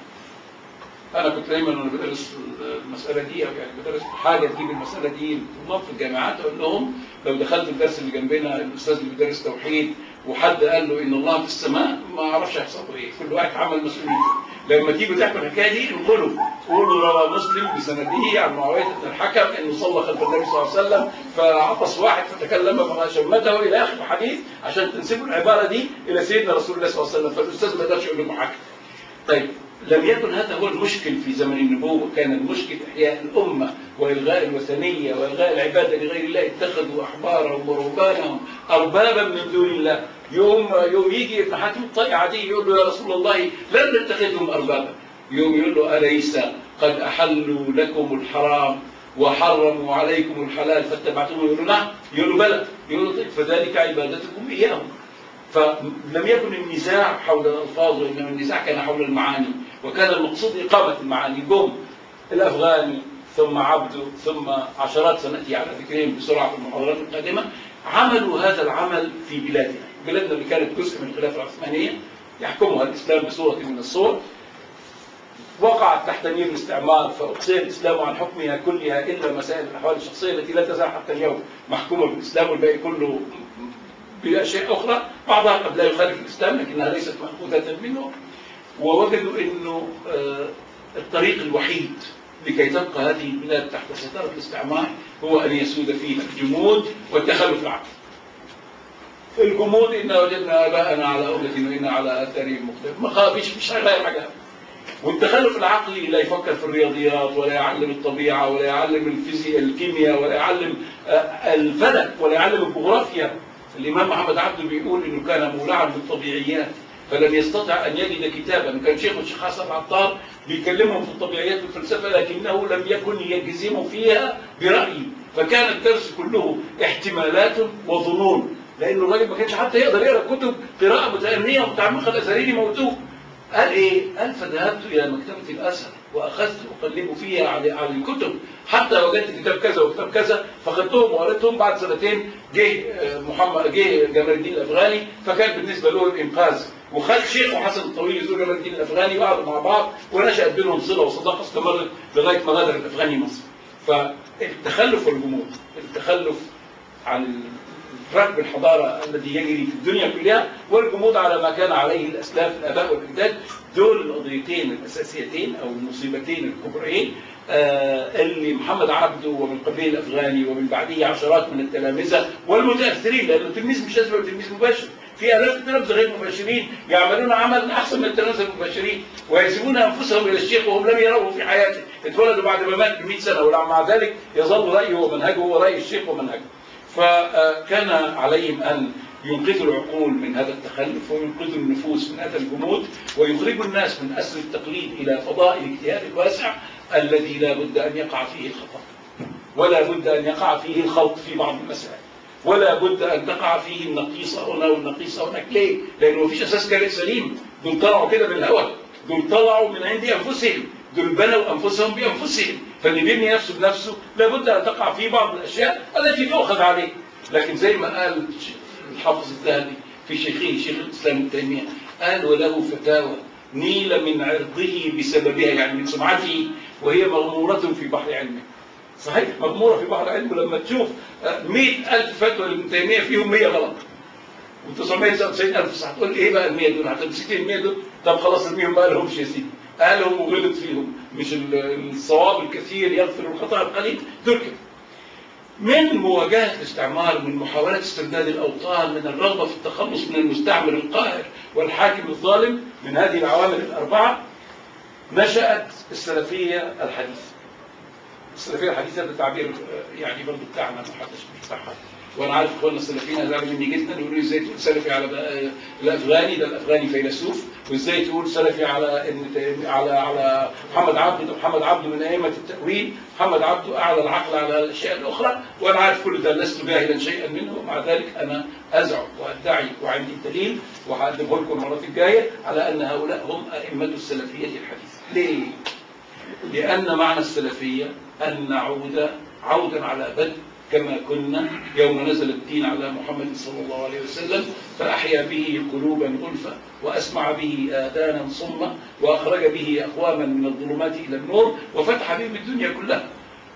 انا كنت دايما وانا بدرس المساله دي او يعني بدرس حاجه تجيب المساله دي طلاب في الجامعات اقول لهم لو دخلت الدرس اللي جنبنا الاستاذ اللي بيدرس توحيد وحد قال له ان الله في السماء ما اعرفش هيحصل له ايه كل واحد عمل مسؤوليته لما تيجوا تحكوا الحكايه دي انقلوا قولوا روى مسلم بسنده عن معاويه بن الحكم انه صلى خلف النبي صلى الله عليه وسلم فعطس واحد فتكلم فشمته الى اخر الحديث عشان تنسبوا العباره دي الى سيدنا رسول الله صلى الله عليه وسلم فالاستاذ ما يقدرش يقول لهم حاجه طيب لم يكن هذا هو المشكل في زمن النبوة كان المشكل إحياء الأمة وإلغاء الوثنية وإلغاء العبادة لغير الله اتخذوا أحبارهم ورهبانهم أربابا من دون الله يوم يوم يجي ابن حاتم الطائي عادي يقول له يا رسول الله لن نتخذهم أربابا يوم يقول له أليس قد أحلوا لكم الحرام وحرموا عليكم الحلال فاتبعتموه يقول له نعم يقول له بلى يقول له طيب فذلك عبادتكم إياهم فلم يكن النزاع حول الألفاظ وإنما النزاع كان حول المعاني وكان المقصود إقامة المعاني جم الأفغاني ثم عبده ثم عشرات سنأتي على ذكرهم بسرعة في المحاضرات القادمة عملوا هذا العمل في بلادنا بلادنا اللي كانت جزء من الخلافة العثمانية يحكمها الإسلام بصورة من الصور وقعت تحت نير الاستعمار فأقصي الإسلام عن حكمها كلها إلا مسائل الأحوال الشخصية التي لا تزال حتى اليوم محكومة بالإسلام والباقي كله بأشياء أخرى بعضها قد لا يخالف الإسلام لكنها ليست مأخوذة منه ووجدوا أنه الطريق الوحيد لكي تبقى هذه البلاد تحت سيطرة الاستعمار هو أن يسود فيها الجمود والتخلف العقلي الجمود إنا وجدنا آباءنا على أمة وإنا على آثارهم مختلف ما خافش مش هيغير حاجة والتخلف العقلي لا يفكر في الرياضيات ولا يعلم الطبيعة ولا يعلم الفيزياء الكيمياء ولا يعلم الفلك ولا يعلم الجغرافيا الإمام محمد عبده بيقول إنه كان مولعا بالطبيعيات فلم يستطع أن يجد كتابا كان شيخ الشيخ حسن العطار بيكلمهم في الطبيعيات والفلسفة لكنه لم يكن يجزم فيها برأيه فكان الدرس كله احتمالات وظنون لأنه الراجل ما كانش حتى يقدر يقرأ كتب قراءة متأنية ومتعمقة الأزهريين موتوه قال إيه؟ قال فذهبت إلى مكتبة الأزهر وأخذت أقلب فيها على على الكتب حتى وجدت كتاب كذا وكتاب كذا فخدتهم وقريتهم بعد سنتين جه محمد جه جمال الدين الأفغاني فكان بالنسبة له الإنقاذ وخد شيخ وحسن الطويل يزور جمال الدين الأفغاني وقعدوا مع بعض ونشأت بينهم صلة وصداقة استمرت لغاية ما غادر الأفغاني مصر فالتخلف والجمود التخلف عن ركب الحضارة الذي يجري في الدنيا كلها والجمود على ما كان عليه الأسلاف الآباء والأجداد دول القضيتين الأساسيتين أو المصيبتين الكبريين آه اللي محمد عبده ومن قبيل الأفغاني ومن بعده عشرات من التلامذة والمتأثرين لأنه التلميذ مش لازم يبقى تلميذ مباشر في آلاف التلامذة غير مباشرين يعملون عمل أحسن من التلامذة المباشرين ويسيبون أنفسهم إلى الشيخ وهم لم يروه في حياته اتولدوا بعد ما مات ب 100 سنة ومع ذلك يظل رأيه ومنهجه هو رأي الشيخ ومنهجه فكان عليهم أن ينقذوا العقول من هذا التخلف وينقذوا النفوس من هذا الجمود ويخرجوا الناس من أسر التقليد إلى فضاء الاجتهاد الواسع الذي لا بد أن يقع فيه الخطأ ولا بد أن يقع فيه الخلط في بعض المسائل ولا بد ان تقع فيه النقيصه هنا والنقيصه هناك ليه؟ لانه مفيش اساس كلام سليم دول طلعوا كده بالهوى دول طلعوا من عند انفسهم دول بنوا انفسهم بانفسهم فاللي بيبني نفسه بنفسه لابد ان تقع فيه بعض الاشياء التي تؤخذ عليه لكن زي ما قال الحافظ الذهبي في شيخه شيخ الاسلام ابن تيميه قال وله فتاوى نيل من عرضه بسببها يعني من سمعته وهي مغمورة في بحر علمه صحيح مغمورة في بحر علمه لما تشوف مئة ألف فتوى لابن تيمية فيهم 100 غلط و999 ألف صح تقول إيه بقى ال 100 دول هتمسك ال 100 دول طب خلاص ال 100 ما لهمش يا سيدي قالهم وغلط فيهم مش الصواب الكثير يغفر الخطأ القليل دول كده من مواجهة الاستعمار من محاولة استرداد الأوطان من الرغبة في التخلص من المستعمر القاهر والحاكم الظالم من هذه العوامل الأربعة نشأت السلفية الحديثة السلفية الحديثة ده تعبير يعني برضه بتاعنا ما حدش بيفتحها وانا عارف اخواننا السلفيين هزعلوا مني جدا يقولوا لي ازاي تقول سلفي على الافغاني ده الافغاني فيلسوف وازاي تقول سلفي على ان على على محمد عبده ده محمد عبده من ائمه التاويل محمد عبده اعلى العقل على الاشياء الاخرى وانا عارف كل ده لست جاهلا شيئا منه ومع ذلك انا ازعم وادعي وعندي الدليل وهقدمه لكم المرات الجايه على ان هؤلاء هم ائمه السلفيه الحديثه. ليه؟ لان معنى السلفيه ان نعود عودا على بدء كما كنا يوم نزل الدين على محمد صلى الله عليه وسلم فأحيا به قلوبا غلفا وأسمع به آذانا صما وأخرج به أقواما من الظلمات إلى النور وفتح بهم الدنيا كلها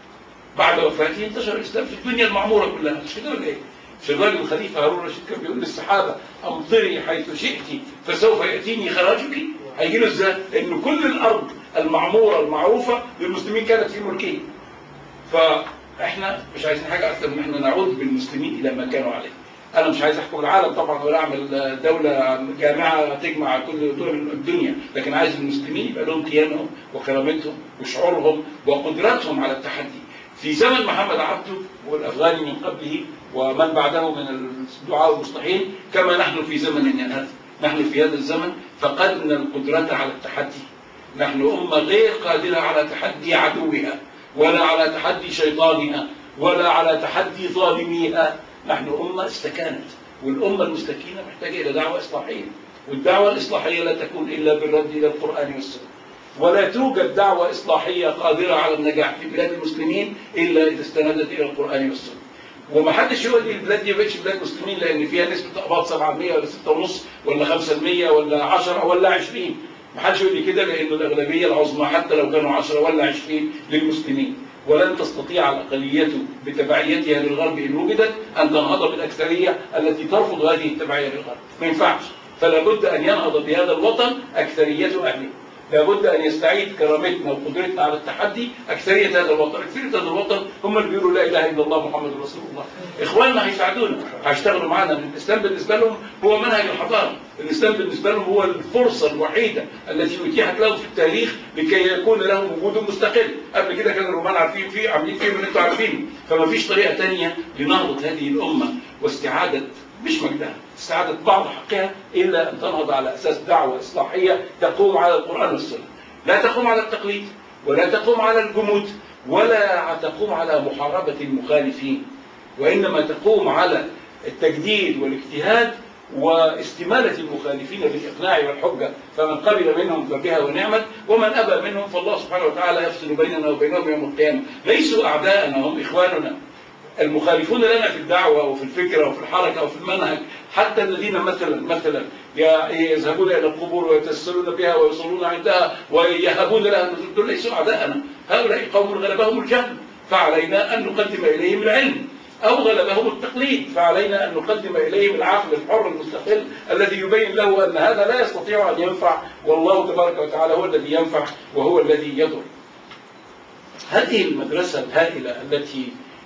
بعد وفاته انتشر الإسلام في الدنيا المعمورة كلها مش كده ولا إيه؟ مش الراجل الخليفة هارون الرشيد كان بيقول للصحابة أمطري حيث شئت فسوف يأتيني خراجك هيجي له ازاي؟ لأن كل الأرض المعمورة المعروفة للمسلمين كانت في ملكه ف احنا مش عايزين حاجه اكثر من احنا نعود بالمسلمين الى ما كانوا عليه. انا مش عايز احكم العالم طبعا ولا اعمل دوله جامعه تجمع كل دول الدنيا، لكن عايز المسلمين يبقى لهم كيانهم وكرامتهم وشعورهم وقدرتهم على التحدي. في زمن محمد عبده والافغاني من قبله ومن بعده من الدعاء المصلحين كما نحن في زمننا هذا. نحن في هذا الزمن فقدنا القدره على التحدي. نحن امه غير قادره على تحدي عدوها. ولا على تحدي شيطانها ولا على تحدي ظالميها نحن أمة استكانت والأمة المستكينة محتاجة إلى دعوة إصلاحية والدعوة الإصلاحية لا تكون إلا بالرد إلى القرآن والسنة ولا توجد دعوة إصلاحية قادرة على النجاح في بلاد المسلمين إلا إذا استندت إلى القرآن والسنة وما حدش يقول لي البلاد دي ما بقتش بلاد مسلمين لان فيها نسبه اقباط 7% ولا 6.5 ولا 5% ولا 10 ولا 20 ما حدش يقول لي كده لانه الاغلبيه العظمى حتى لو كانوا 10 ولا 20 للمسلمين ولن تستطيع الاقليه بتبعيتها للغرب ان وجدت ان تنهض بالاكثريه التي ترفض هذه التبعيه للغرب ما ينفعش فلا بد ان ينهض بهذا الوطن اكثريه اهله لابد ان يستعيد كرامتنا وقدرتنا على التحدي اكثريه هذا الوطن، اكثريه هذا الوطن هم اللي بيقولوا لا اله الا الله محمد رسول الله. اخواننا هيساعدونا، هيشتغلوا معانا، الاسلام بالنسبه لهم هو منهج الحضاره، الاسلام بالنسبه لهم هو الفرصه الوحيده التي اتيحت لهم في التاريخ لكي يكون لهم وجود مستقل، قبل كده كان الرومان عارفين فيه عاملين فيه اللي انتم عارفينه، فما فيش طريقه ثانيه لنهضه هذه الامه واستعاده مش مجدها استعادة بعض حقها إلا أن تنهض على أساس دعوة إصلاحية تقوم على القرآن والسنة لا تقوم على التقليد ولا تقوم على الجمود ولا تقوم على محاربة المخالفين وإنما تقوم على التجديد والاجتهاد واستمالة المخالفين بالإقناع والحجة فمن قبل منهم فبها ونعمت ومن أبى منهم فالله سبحانه وتعالى يفصل بيننا وبينهم يوم القيامة ليسوا أعداءنا هم إخواننا المخالفون لنا في الدعوة وفي الفكرة وفي الحركة وفي المنهج حتى الذين مثلا مثلا يذهبون إلى القبور ويتسلون بها ويصلون عندها ويهبون لها دول ليسوا أعداءنا هؤلاء قوم غلبهم الجهل فعلينا أن نقدم إليهم العلم أو غلبهم التقليد فعلينا أن نقدم إليهم العقل الحر المستقل الذي يبين له أن هذا لا يستطيع أن ينفع والله تبارك وتعالى هو الذي ينفع وهو الذي يضر هذه المدرسة الهائلة التي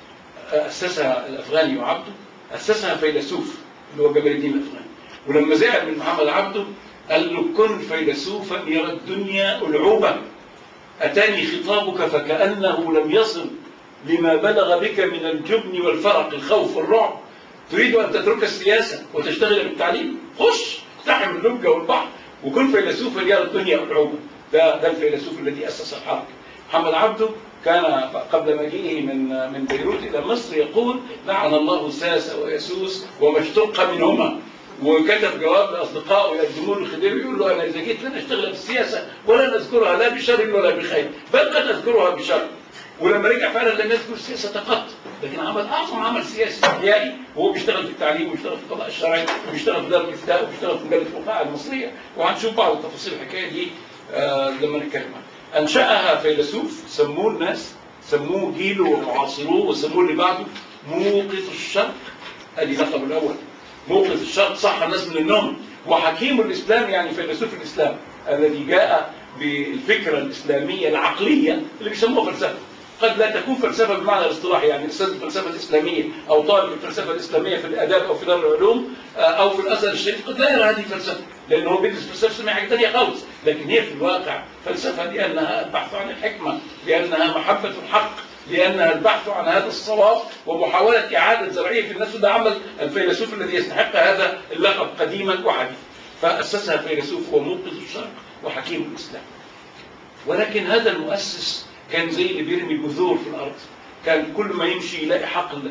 أسسها الأفغاني وعبده أسسها فيلسوف اللي هو جمال الدين الأفغاني ولما زعل من محمد عبده قال له كن فيلسوفا يرى الدنيا ألعوبة أتاني خطابك فكأنه لم يصل لما بلغ بك من الجبن والفرق الخوف والرعب تريد أن تترك السياسة وتشتغل بالتعليم خش اقتحم اللجة والبحر وكن فيلسوفا يرى الدنيا ألعوبة ده ده الفيلسوف الذي أسس الحركة محمد عبده كان قبل مجيئه من من بيروت الى مصر يقول لعن الله ساس ويسوس وما اشتق منهما وكتب جواب لاصدقائه يقدمون الخديوي يقول له انا اذا جيت لن اشتغل في السياسه ولا اذكرها لا بشر ولا بخير بل قد اذكرها بشر ولما رجع فعلا لم يذكر السياسه قط لكن عمل اعظم عمل سياسي احيائي وهو بيشتغل في التعليم وبيشتغل في القضاء الشرعي وبيشتغل في دار الافتاء وبيشتغل في مجله الوقائع المصريه وهنشوف بعض تفاصيل الحكايه دي آه لما نتكلم عنها. انشاها فيلسوف سموه الناس سموه جيله ومعاصروه وسموه اللي بعده موقظ الشرق ادي لقبه الاول موقظ الشرق صح الناس من النوم وحكيم الاسلام يعني فيلسوف الاسلام الذي جاء بالفكره الاسلاميه العقليه اللي بيسموها فلسفه قد لا تكون فلسفه بالمعنى الاصطلاحي يعني استاذ الفلسفه الاسلاميه او طالب الفلسفه الاسلاميه في الاداب او في دار العلوم او في الازهر الشريف قد لا يرى هذه فلسفه لانه هو بيدرس فلسفه اسلاميه حاجه ثانيه خالص لكن هي في الواقع فلسفه لانها البحث عن الحكمه لانها محبه الحق لانها البحث عن هذا الصواب ومحاوله اعاده زرعيه في الناس وده عمل الفيلسوف الذي يستحق هذا اللقب قديما وحديثا فاسسها الفيلسوف هو منقذ الشرق وحكيم الاسلام ولكن هذا المؤسس كان زي اللي بيرمي بذور في الارض كان كل ما يمشي يلاقي حقل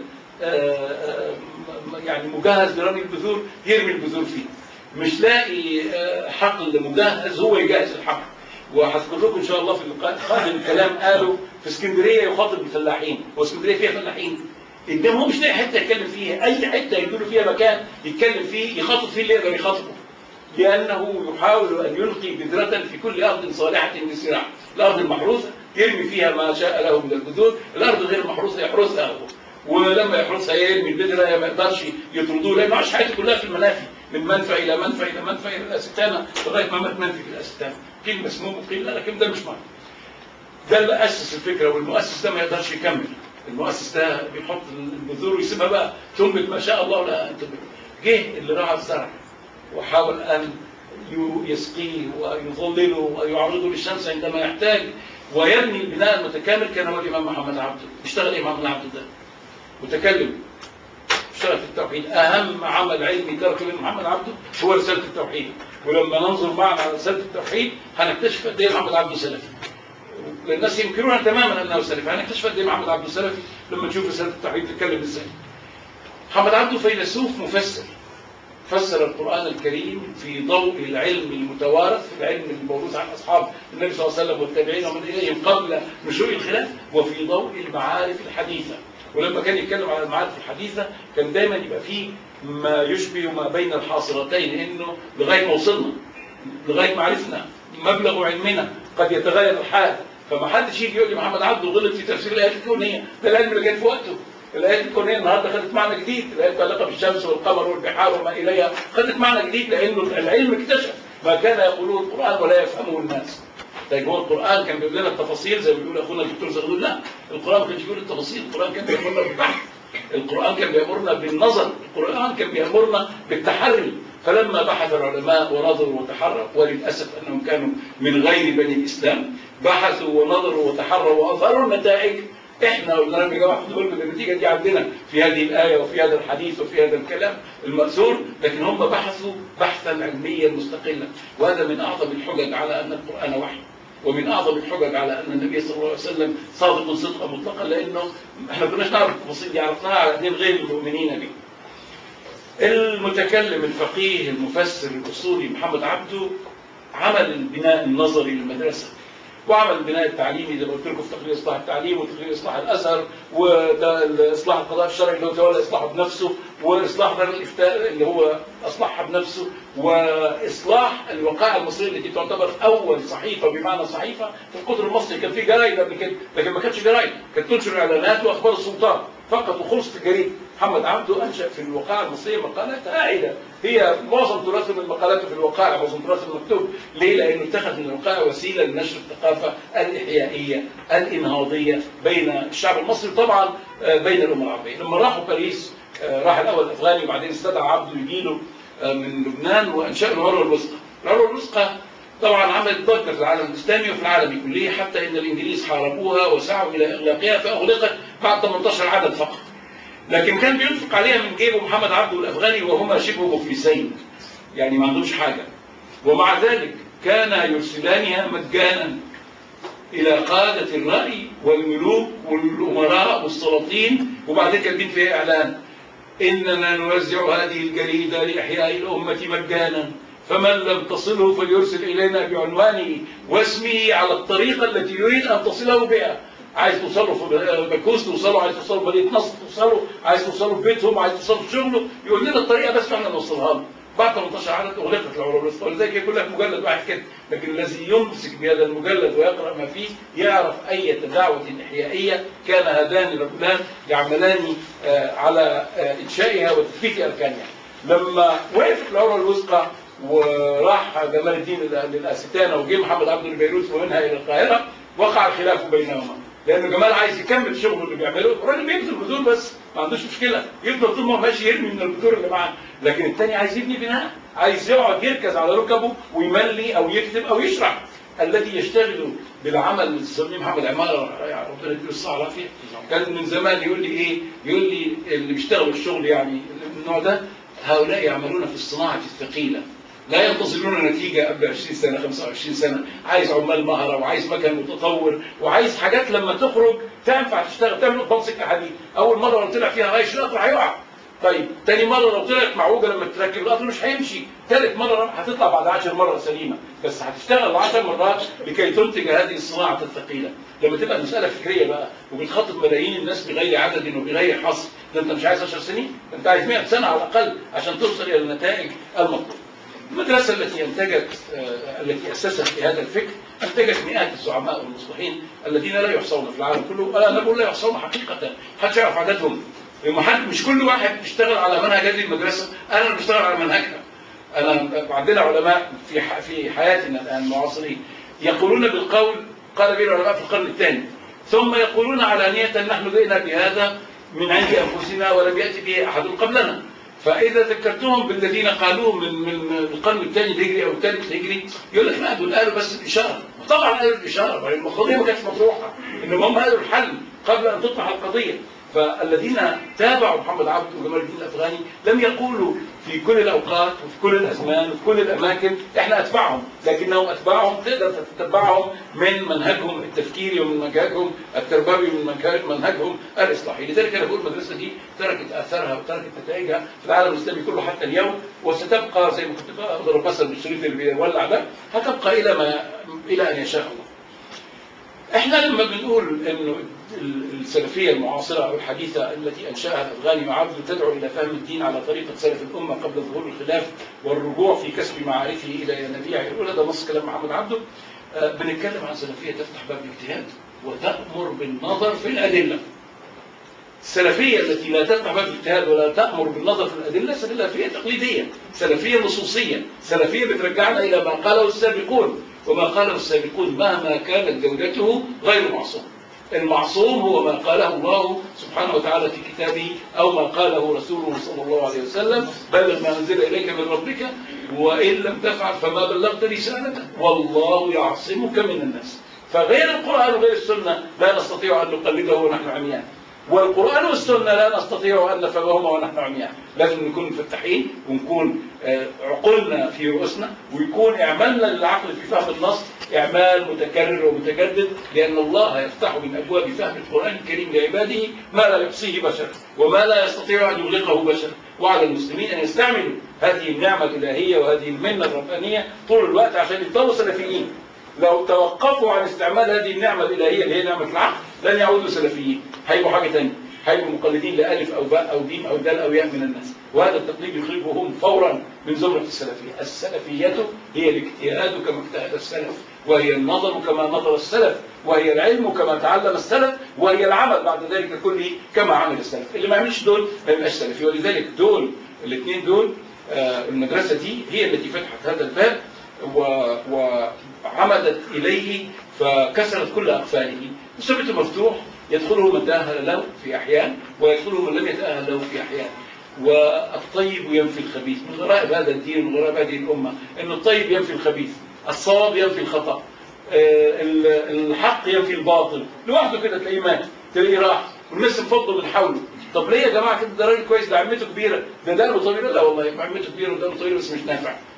يعني مجهز لرمي البذور يرمي البذور فيه مش لاقي حقل مجهز هو يجهز الحقل وهذكر لكم ان شاء الله في اللقاء القادم كلام قاله في اسكندريه يخاطب الفلاحين هو اسكندريه فيها فلاحين انما هو مش لاقي حته يتكلم فيها اي حته يدوا فيها مكان يتكلم فيه يخاطب فيه اللي يقدر يخاطبه لانه يحاول ان يلقي بذره في كل ارض صالحه للزراعه الارض المحروسه يرمي فيها ما شاء له من البذور الارض غير المحروسه يحرسها هو ولما يحرسها يرمي البذره ما يقدرش يطردوه لانه عاش حياته كلها في المنافي من منفى الى منفى الى منفى الى الاستانه لغايه ما مات منفي في الاستانه قيل مسموم وقيل لا لكن ده مش معنى ده اللي اسس الفكره والمؤسس ده ما يقدرش يكمل المؤسس ده بيحط البذور ويسيبها بقى تنبت ما شاء الله لها ان تنبت جه اللي راعى الزرع وحاول ان يسقيه ويظلله ويعرضه للشمس عندما يحتاج ويبني البناء المتكامل كان هو الامام محمد عبده اشتغل ايه محمد عبده ده متكلم اشتغل في التوحيد اهم عمل علمي ترك من محمد عبده هو رساله التوحيد ولما ننظر معنا على رساله التوحيد هنكتشف قد ايه محمد عبده سلفي الناس ينكرون تماما انه سلفي هنكتشف قد ايه محمد عبده سلفي لما نشوف رساله التوحيد تتكلم ازاي محمد عبده فيلسوف مفسر فسر القرآن الكريم في ضوء العلم المتوارث العلم الموروث عن أصحاب النبي صلى الله عليه وسلم والتابعين ومن إليهم قبل نشوء الخلاف وفي ضوء المعارف الحديثة ولما كان يتكلم على المعارف الحديثة كان دايما يبقى فيه ما يشبه ما بين الحاصرتين إنه لغاية ما وصلنا لغاية ما عرفنا مبلغ علمنا قد يتغير الحال فما حدش يجي يقول لي محمد عبده غلط في تفسير الآيات الكونية ده العلم اللي كان في وقته الآيات الكونية النهارده خدت معنى جديد، الآيات المتعلقة بالشمس والقمر والبحار وما إليها خدت معنى جديد لأنه العلم اكتشف ما كان يقوله القرآن ولا يفهمه الناس. طيب هو القرآن كان بيقول لنا التفاصيل زي ما بيقول أخونا الدكتور زغلول لا، القرآن ما كانش بيقول التفاصيل، القرآن كان بيأمرنا بالبحث. القرآن كان بيأمرنا بالنظر، القرآن كان بيأمرنا بالتحري، فلما بحث العلماء ونظروا وتحروا وللأسف أنهم كانوا من غير بني الإسلام بحثوا ونظروا وتحروا وأظهروا النتائج احنا قلنا لهم يا جماعه خدوا بالكم النتيجه دي عندنا في هذه الايه وفي هذا الحديث وفي هذا الكلام المأثور لكن هم بحثوا بحثا علميا مستقلا وهذا من اعظم الحجج على ان القران وحي ومن اعظم الحجج على ان النبي صلى الله عليه وسلم صادق صدقا مطلقا لانه احنا ما كناش نعرف التفاصيل دي عرفناها على اثنين غير المؤمنين به. المتكلم الفقيه المفسر الاصولي محمد عبده عمل البناء النظري للمدرسه وعمل البناء التعليمي زي ما قلت لكم في تقرير اصلاح التعليم وتقرير اصلاح الازهر وده اصلاح القضاء الشرعي اللي هو تولى اصلاحه بنفسه واصلاح دار الافتاء اللي هو اصلحها بنفسه واصلاح الوقائع المصريه التي تعتبر اول صحيفه بمعنى صحيفه في القطر المصري كان في جرايد قبل كده لكن ما كانتش جرايد كانت تنشر اعلانات واخبار السلطان فقط وخلصت الجريده محمد عبده انشا في الوقائع المصريه مقالات هائله هي معظم تراثه من مقالاته في الوقائع معظم تراثه المكتوب ليه؟ لانه اتخذ من الوقائع وسيله لنشر الثقافه الاحيائيه الانهاضيه بين الشعب المصري وطبعا بين الامه العربيه لما راحوا باريس راح الاول افغاني وبعدين استدعى عبده يجيله من لبنان وانشاوا العروه الوثقى العروه الوثقى طبعا عملت ضجه في العالم الاسلامي وفي العالم كله حتى ان الانجليز حاربوها وسعوا الى اغلاقها فاغلقت بعد 18 عدد فقط لكن كان بينفق عليها من جيبه محمد عبده الافغاني وهما شبه مفلسين يعني ما عندهمش حاجه ومع ذلك كان يرسلانها مجانا الى قاده الراي والملوك والامراء والسلاطين وبعدين كاتبين فيها اعلان اننا نوزع هذه الجريده لاحياء الامه مجانا فمن لم تصله فليرسل الينا بعنوانه واسمه على الطريقه التي يريد ان تصله بها عايز توصله في بكوس توصله عايز توصله في مدينه نصر توصله عايز توصله في بيتهم عايز توصله في شغله يقول لنا الطريقه بس احنا نوصلها له بعد 18 عدد اغلقت العروض الوسطى ولذلك يقول لك مجلد واحد كده لكن الذي يمسك بهذا المجلد ويقرا ما فيه يعرف اي دعوه احيائيه كان هذان الرجلان يعملان آه، على آه، انشائها وتثبيت اركانها لما وقفت العروه الوثقى وراح جمال الدين للاستانه وجه محمد عبد البيروت ومنها الى القاهره وقع الخلاف بينهما لان جمال عايز يكمل شغله اللي بيعمله الراجل بيبذل بذور بس ما عندوش مشكله يفضل طول ما هو ماشي يرمي من البذور اللي معاه لكن الثاني عايز يبني بناء عايز يقعد يركز على ركبه ويملي او يكتب او يشرح الذي يشتغل بالعمل اللي تسميه محمد عماره ربنا يديله الصحه والعافيه كان من زمان يقول لي ايه يقول لي اللي بيشتغلوا الشغل يعني من النوع ده هؤلاء يعملون في الصناعه الثقيله لا ينتظرون نتيجة قبل 20 سنة 25 سنة عايز عمال مهرة وعايز مكان متطور وعايز حاجات لما تخرج تنفع تشتغل تعمل قضبان سكة حديد أول مرة لو طلع فيها غيش القطر هيقع طيب تاني مرة لو طلعت معوجة لما تركب القطر مش هيمشي تالت مرة هتطلع بعد 10 مرة سليمة بس هتشتغل 10 مرات لكي تنتج هذه الصناعة الثقيلة لما تبقى المسألة فكرية بقى وبتخاطب ملايين الناس بغير عدد وبغير حصر ده انت مش عايز 10 سنين ده انت عايز 100 سنة على الأقل عشان توصل إلى النتائج المطلوبة المدرسة التي انتجت آه، التي أسست في هذا الفكر انتجت مئات الزعماء والمصلحين الذين لا يحصون في العالم كله أنا بقول لا يحصون حقيقة محدش يعرف عددهم محد مش كل واحد بيشتغل على منهج هذه المدرسة أنا اللي بشتغل على منهجها أنا عندنا علماء في ح- في حياتنا الآن المعاصرين يقولون بالقول قال به العلماء في القرن الثاني ثم يقولون علانية نحن جئنا بهذا من عند أنفسنا ولم يأتي به أحد قبلنا فإذا ذكرتهم بالذين قالوه من من القرن الثاني الهجري أو الثالث الهجري يقول لك لا دول قالوا بس الإشارة طبعا قالوا الإشارة يعني القضية ما كانتش مطروحة إنما هم قالوا الحل قبل أن تطرح القضية فالذين تابعوا محمد عبده وجمال الدين الافغاني لم يقولوا في كل الاوقات وفي كل الازمان وفي كل الاماكن احنا اتباعهم لكنهم اتباعهم تقدر تتبعهم من منهجهم التفكيري ومن منهجهم التربوي ومن منهج- منهجهم الاصلاحي لذلك انا بقول المدرسه دي تركت اثرها وتركت نتائجها في العالم الاسلامي كله حتى اليوم وستبقى زي ما كنت اضرب مثل بالشريط اللي بيولع ده هتبقى الى ما الى ان يشاء الله احنا لما بنقول انه السلفيه المعاصره او الحديثه التي انشاها الافغاني وعبده تدعو الى فهم الدين على طريقه سلف الامه قبل ظهور الخلاف والرجوع في كسب معارفه الى ينابيع الاولى ده نص كلام محمد عبده آه، بنتكلم عن سلفيه تفتح باب الاجتهاد وتامر بالنظر في الادله السلفية التي لا تفتح باب الاجتهاد ولا تأمر بالنظر في الأدلة سلفية تقليدية سلفية نصوصية سلفية بترجعنا إلى ما قاله السابقون وما قاله السابقون مهما كانت جودته غير معصوم المعصوم هو ما قاله الله سبحانه وتعالى في كتابه أو ما قاله رسوله صلى الله عليه وسلم بلغ ما أنزل إليك من ربك وإن لم تفعل فما بلغت رسالته والله يعصمك من الناس فغير القرآن وغير السنة لا نستطيع أن نقلده ونحن عميان والقرآن والسنة لا نستطيع أن نفهمهما ونحن عميان لازم نكون مفتحين ونكون آه، عقولنا في رؤوسنا ويكون إعمالنا للعقل في فهم النص إعمال متكرر ومتجدد لأن الله يفتح من أبواب فهم القرآن الكريم لعباده ما لا يحصيه بشر وما لا يستطيع أن يغلقه بشر وعلى المسلمين أن يستعملوا هذه النعمة الإلهية وهذه المنة الربانية طول الوقت عشان يفضلوا سلفيين لو توقفوا عن استعمال هذه النعمة الإلهية اللي هي نعمة العقل لن يعودوا سلفيين هيبقوا حاجة تانية هيبقوا مقلدين لألف أو باء أو جيم أو دال أو ياء من الناس وهذا التقليد يخرجهم فورا من زمرة السلفية السلفية هي الاجتهاد كما اجتهد السلف وهي النظر كما نظر السلف وهي العلم كما تعلم السلف وهي العمل بعد ذلك كله كما عمل السلف اللي ما يعملش دول ما يبقاش سلفي ولذلك دول الاثنين دول آه، المدرسة دي هي التي فتحت هذا الباب و- وعمدت إليه فكسرت كل أقفاله وسبته مفتوح يدخله من تأهل له في أحيان ويدخله من لم يتأهل له في أحيان والطيب ينفي الخبيث من غرائب هذا الدين ومن غرائب هذه الأمة أن الطيب ينفي الخبيث الصواب ينفي الخطأ آه، ال- الحق ينفي الباطل لوحده كده تلاقيه مات تلاقيه راح والناس انفضوا من حوله طب ليه يا جماعه كده ده راجل كويس ده عمته كبيره ده دقنه طويله لا والله عمته كبيره ودقنه طويله بس مش نافع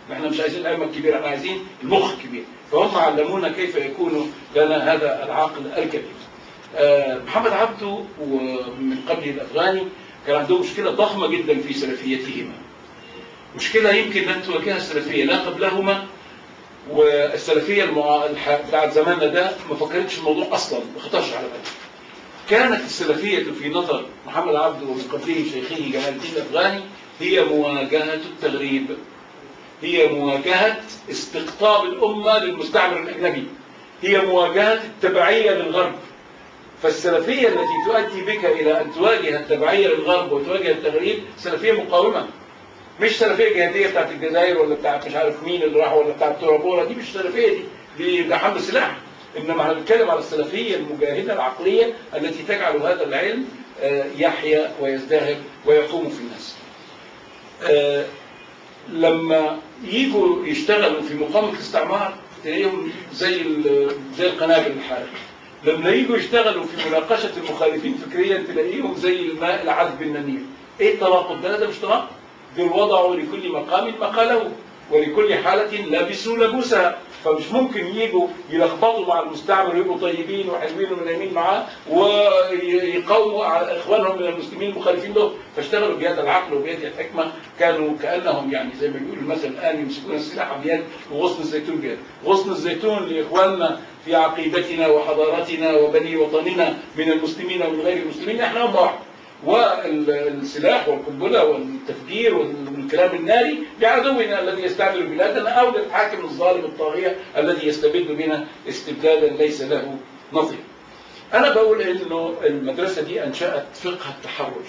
احنا مش عايزين العلم الكبير احنا عايزين المخ الكبير فهم علمونا كيف يكون لنا هذا العقل الكبير آه، محمد عبده ومن قبله الافغاني كان عندهم مشكله ضخمه جدا في سلفيتهما مشكله يمكن لن تواجهها السلفيه لا قبلهما والسلفيه المع... الح- بتاعت زماننا ده ما فكرتش في الموضوع اصلا ما خطرش على بالها كانت السلفيه في نظر محمد عبده ومن قبله شيخه جمال الدين الافغاني هي مواجهه التغريب هي مواجهه استقطاب الامه للمستعمر الاجنبي هي مواجهه التبعيه للغرب فالسلفيه التي تؤدي بك الى ان تواجه التبعيه للغرب وتواجه التغريب سلفيه مقاومه مش سلفيه جهاديه بتاعت الجزائر ولا بتاعت مش عارف مين اللي راح ولا بتاعت تورابورا دي مش سلفيه دي دي ده حمل سلاح انما احنا بنتكلم على السلفيه المجاهده العقليه التي تجعل هذا العلم آه، يحيا ويزدهر ويقوم في الناس. آه، لما يجوا يشتغلوا في مقاومه الاستعمار تلاقيهم زي ال- زي القنابل الحارقه. لما يجوا يشتغلوا في مناقشه المخالفين فكريا تلاقيهم زي الماء العذب النمير. ايه التناقض ده؟ ده مش تناقض. دول وضعوا لكل مقام مقاله ولكل حالة لبسوا لبوسها فمش ممكن يجوا يلخبطوا مع المستعمر ويبقوا طيبين وحلوين ومنامين معاه ويقاوموا على اخوانهم من المسلمين المخالفين له فاشتغلوا بيد العقل وبيد الحكمه كانوا كانهم يعني زي ما بيقول المثل الان يمسكون السلاح بيد وغصن الزيتون بيد غصن الزيتون لاخواننا في عقيدتنا وحضارتنا وبني وطننا من المسلمين ومن غير المسلمين احنا هم واحد والسلاح والقنبله والتفجير والكلام الناري لعدونا الذي يستعمل بلادنا او للحاكم الظالم الطاغيه الذي يستبد بنا استبدادا ليس له نظير. انا بقول انه المدرسه دي انشات فقه التحرر.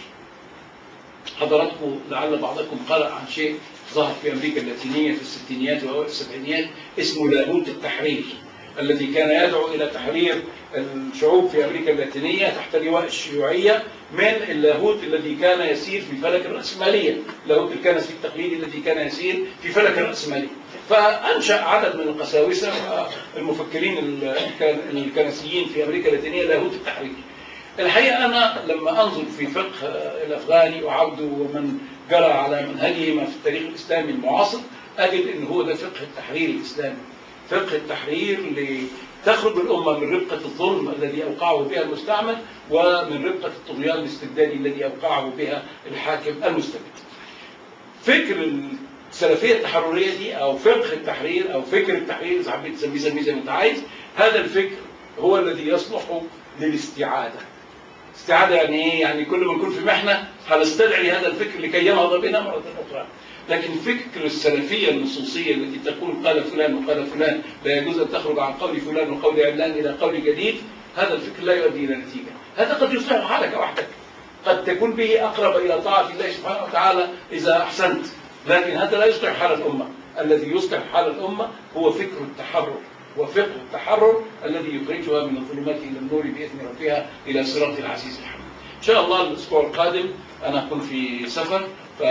حضراتكم لعل بعضكم قرأ عن شيء ظهر في امريكا اللاتينيه في الستينيات واوائل السبعينيات اسمه لاهوت التحرير الذي كان يدعو الى تحرير الشعوب في امريكا اللاتينيه تحت لواء الشيوعيه من اللاهوت الذي كان يسير في فلك الراسماليه، اللاهوت الكنسي التقليدي الذي كان يسير في فلك الراسماليه. فانشا عدد من القساوسه والمفكرين الك- الكنسيين في امريكا اللاتينيه لاهوت التحرير. الحقيقه انا لما انظر في فقه الافغاني وعبده ومن جرى على منهجهما في التاريخ الاسلامي المعاصر اجد ان هو ده فقه التحرير الاسلامي. فقه التحرير لتخرج الأمة من ربقة الظلم الذي أوقعه بها المستعمر ومن ربقة الطغيان الاستبدادي الذي أوقعه بها الحاكم المستبد فكر السلفية التحررية دي أو فقه التحرير أو فكر التحرير إذا حبيت تسميه سميه زي ما أنت عايز هذا الفكر هو الذي يصلح للاستعادة استعادة يعني إيه؟ يعني كل ما نكون في محنة هنستدعي هذا الفكر لكي ينهض بنا مرة أخرى لكن فكر السلفية النصوصية التي تقول قال فلان وقال فلان لا يجوز أن تخرج عن قول فلان وقول علان إلى قول جديد هذا الفكر لا يؤدي إلى نتيجة هذا قد يصلح حالك وحدك قد تكون به أقرب إلى طاعة الله سبحانه وتعالى إذا أحسنت لكن هذا لا يصلح حال الأمة الذي يصلح حال الأمة هو فكر التحرر وفقه التحرر الذي يخرجها من الظلمات إلى النور بإذن ربها إلى صراط العزيز الحميد إن شاء الله الأسبوع القادم أنا أكون في سفر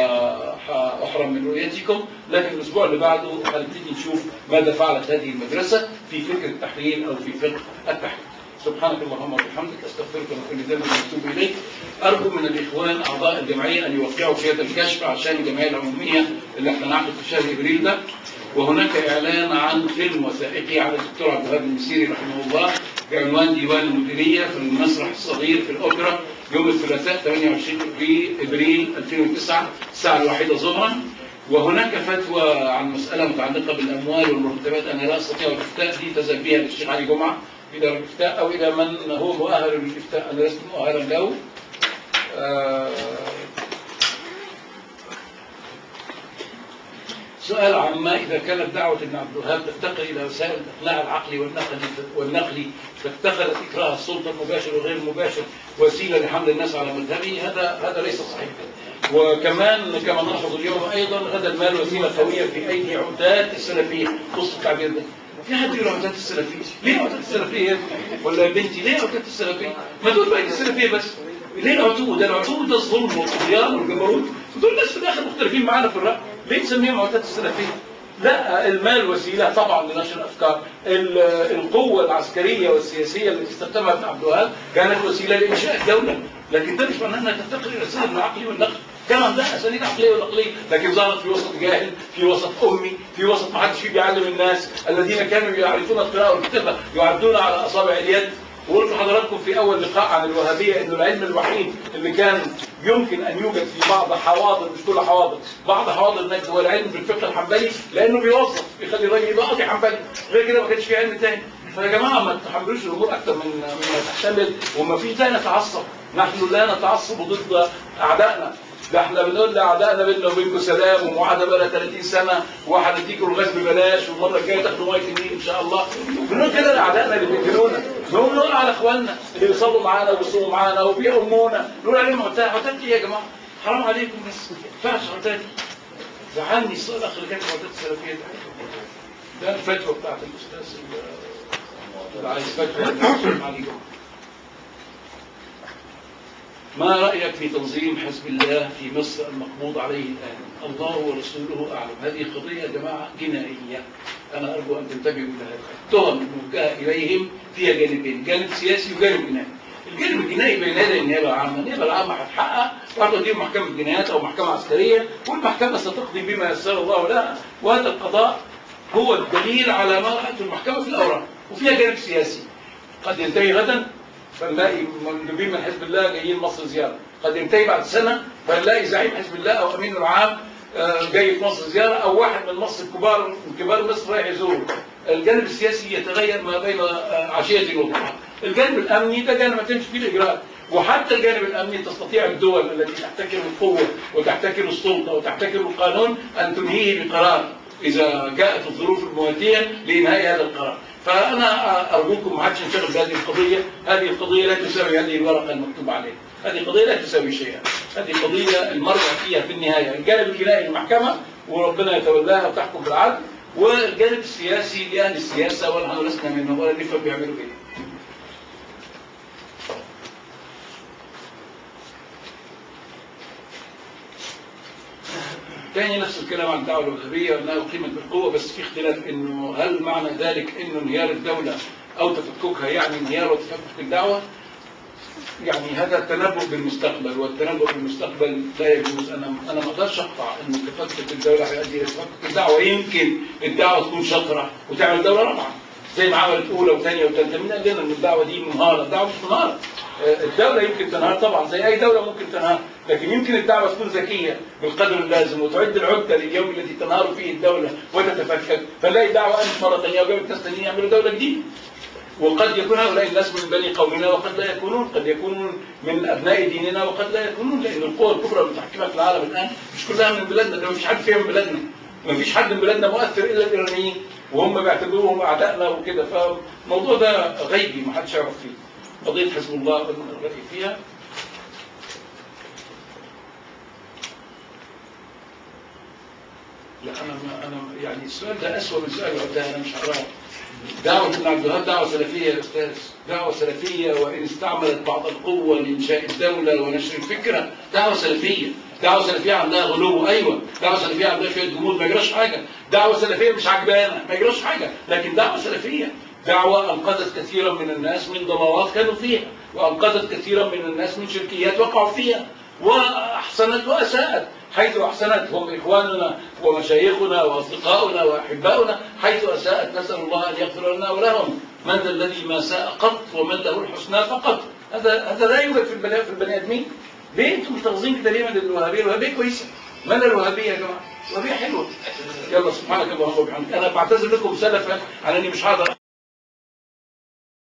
فأحرم من رؤيتكم لكن الأسبوع اللي بعده هنبتدي نشوف ماذا فعلت هذه المدرسة في فكر التحرير أو في فقه التحرير سبحانك اللهم وبحمدك استغفرك من كل ذنب واتوب اليك ارجو من الاخوان اعضاء الجمعيه ان يوقعوا في هذا الكشف عشان الجمعيه العموميه اللي احنا نعقد في شهر ابريل ده وهناك اعلان عن فيلم وثائقي على الدكتور عبد الوهاب المسيري رحمه الله بعنوان ديوان المديريه في المسرح الصغير في الاوبرا يوم الثلاثاء 28 ابريل 2009 الساعه الواحده ظهرا وهناك فتوى عن مسألة متعلقة بالأموال والمرتبات أنا لا أستطيع الإفتاء دي تذهب بها للشيخ علي جمعة في دار الإفتاء أو إلى من هو مؤهل للإفتاء أنا لست مؤهلا له آه، سؤال عما إذا كانت دعوة ابن عبد الوهاب تفتقر إلى وسائل الإقناع العقلي والنقلي والنقلي فاتخذت إكراه السلطة المباشر وغير المباشر وسيلة لحمل الناس على مذهبه هذا هذا ليس صحيحا وكمان كما نلحظ اليوم أيضا هذا المال وسيلة قوية في أيدي عتاة السلفية بص التعبير ده في حد يقول عتاة السلفية ليه عتاة السلفية يا ابني؟ ولا يا بنتي ليه عتاة السلفية ما دول بقى السلفية بس ليه العتو ده العتو ده الظلم والطغيان والجبروت دول ناس في الاخر مختلفين معانا في الرأي ليه نسميهم عتاة السلفية لا المال وسيلة طبعا لنشر الأفكار ال- القوة العسكرية والسياسية التي استخدمها ابن عبد الوهاب كانت وسيلة لإنشاء الدولة لكن ده مش معناه أنها تفتقر إلى السلم العقلي والنقل كمان ده اساليب عقليه ونقليه لكن ظهرت في وسط جاهل في وسط امي في وسط ما حدش فيه بيعلم الناس الذين كانوا يعرفون القراءه والكتابه يعدون على اصابع اليد وقلت لحضراتكم في اول لقاء عن الوهابيه انه العلم الوحيد اللي كان يمكن ان يوجد في بعض حواضر مش كل حواضر بعض حواضر النجد هو العلم بالفقه الحنبلي لانه بيوظف بيخلي الراجل يبقى قاضي حنبلي غير كده ما كانش في علم تاني فيا جماعه ما تحملوش الامور اكثر من مما تحتمل وما فيش لا نتعصب نحن لا نتعصب ضد اعدائنا ده احنا بنقول لاعدائنا بينا وبينكم سلام ومعاهده بقى 30 سنه وهنديكم الغاز ببلاش والمره الجايه تاخدوا ميه النيل ان شاء الله بنقول كده لاعدائنا اللي بيجرونا نقول نقول على اخواننا اللي بيصلوا معانا وبيصوموا معانا وبيأمونا نقول عليهم عتاه عتاه ايه يا جماعه؟ حرام عليكم بس ما ينفعش عتاه زعلني الصوت الاخ اللي كانت عتاه السلفيه ده ده الفتوى بتاعت الاستاذ اللي عايز فتوى عليكم ما رأيك في تنظيم حزب الله في مصر المقبوض عليه الآن الله ورسوله أعلم هذه قضية يا جماعة جنائية أنا أرجو أن تنتبهوا لها التهم الموجهة إليهم فيها جانبين جانب سياسي وجانب جنائي الجانب الجنائي بين يدي النيابة العامة النيابة العامة هتحقق وهتوديهم محكمة جنايات أو محكمة عسكرية والمحكمة ستقضي بما يسر الله لها وهذا القضاء هو الدليل على ما رأته المحكمة في الأوراق وفيها جانب سياسي قد ينتهي غدا فنلاقي مندوبين من حزب الله جايين مصر زياره قد ينتهي بعد سنه فنلاقي زعيم حزب الله او امينه العام آه، جاي في مصر زياره او واحد من مصر الكبار من كبار مصر رايح يزور الجانب السياسي يتغير ما بين آه، عشيه وضحاها الجانب الامني ده جانب ما تمشي فيه الاجراءات وحتى الجانب الامني تستطيع الدول التي تحتكر القوه وتحتكر السلطه وتحتكر القانون ان تنهيه بقرار اذا جاءت الظروف المواتيه لانهاء هذا القرار فانا ارجوكم ما حدش ينشغل بهذه القضيه، هذه القضيه لا تساوي هذه الورقه المكتوب عليها، هذه القضيه لا تساوي شيئا، هذه قضيه المرجع فيها في النهايه، الجانب الجنائي المحكمه وربنا يتولاها وتحكم بالعدل، والجانب السياسي لاهل السياسه ونحن لسنا منهم ولا نفهم بيعملوا ايه. تاني نفس الكلام عن الدعوة الوهابية وأنها أقيمت بالقوة بس في اختلاف إنه هل معنى ذلك إنه انهيار الدولة أو تفككها يعني انهيار وتفكك الدعوة؟ يعني هذا التنبؤ بالمستقبل والتنبؤ بالمستقبل لا يجوز أنا أنا ما أقدرش أقطع إنه تفكك الدولة هيؤدي إلى تفكك الدعوة يمكن الدعوة تكون شطرة وتعمل دولة رابعة زي ما عملت أولى وثانية وثالثة مين قال لنا إن الدعوة دي منهارة؟ الدعوة مش منهارة الدولة يمكن تنهار طبعا زي أي دولة ممكن تنهار لكن يمكن الدعوة تكون ذكية بالقدر اللازم وتعد العدة لليوم الذي تنهار فيه الدولة وتتفكك فنلاقي دعوة أنت مرة ثانية وجابت ناس ثانيين يعملوا دولة جديدة وقد يكون هؤلاء الناس من بني قومنا وقد لا يكونون قد يكونون من ابناء ديننا وقد لا يكونون لان القوى الكبرى المتحكمه في العالم الان مش كلها من بلادنا ده مفيش حد فيها من بلادنا مفيش حد من بلادنا مؤثر الا الايرانيين وهم بيعتبروهم اعدائنا وكده فالموضوع ده غيبي ما حدش يعرف فيه قضيه حزب الله الراي فيها لا انا ما انا يعني السؤال ده اسوء من سؤال العتاه انا مش هقراه دعوة ابن عبد الوهاب دعوة سلفية يا أستاذ دعوة سلفية وإن استعملت بعض القوة لإنشاء الدولة ونشر الفكرة دعوة سلفية دعوة سلفية عندها غلو أيوة دعوة سلفية عندها شوية جمود ما يجراش حاجة دعوة سلفية مش عجبانة ما يجراش حاجة لكن دعوة سلفية دعوة أنقذت كثيرا من الناس من ضلالات كانوا فيها وأنقذت كثيرا من الناس من شركيات وقعوا فيها وأحسنت وأساءت حيث أحسنت هم إخواننا ومشايخنا وأصدقاؤنا وأحباؤنا حيث أساءت نسأل الله أن يغفر لنا ولهم من ذا الذي ما ساء قط ومن له الحسنى فقط هذا هذا لا يوجد في البني في البني آدمين ليه أنتم متغاظين كده ليه من الوهابية؟ الوهابية كويسة من الوهابية يا جماعة؟ الوهابية حلوة يلا سبحانك اللهم وبحمدك أنا بعتذر لكم سلفا على إني مش هقدر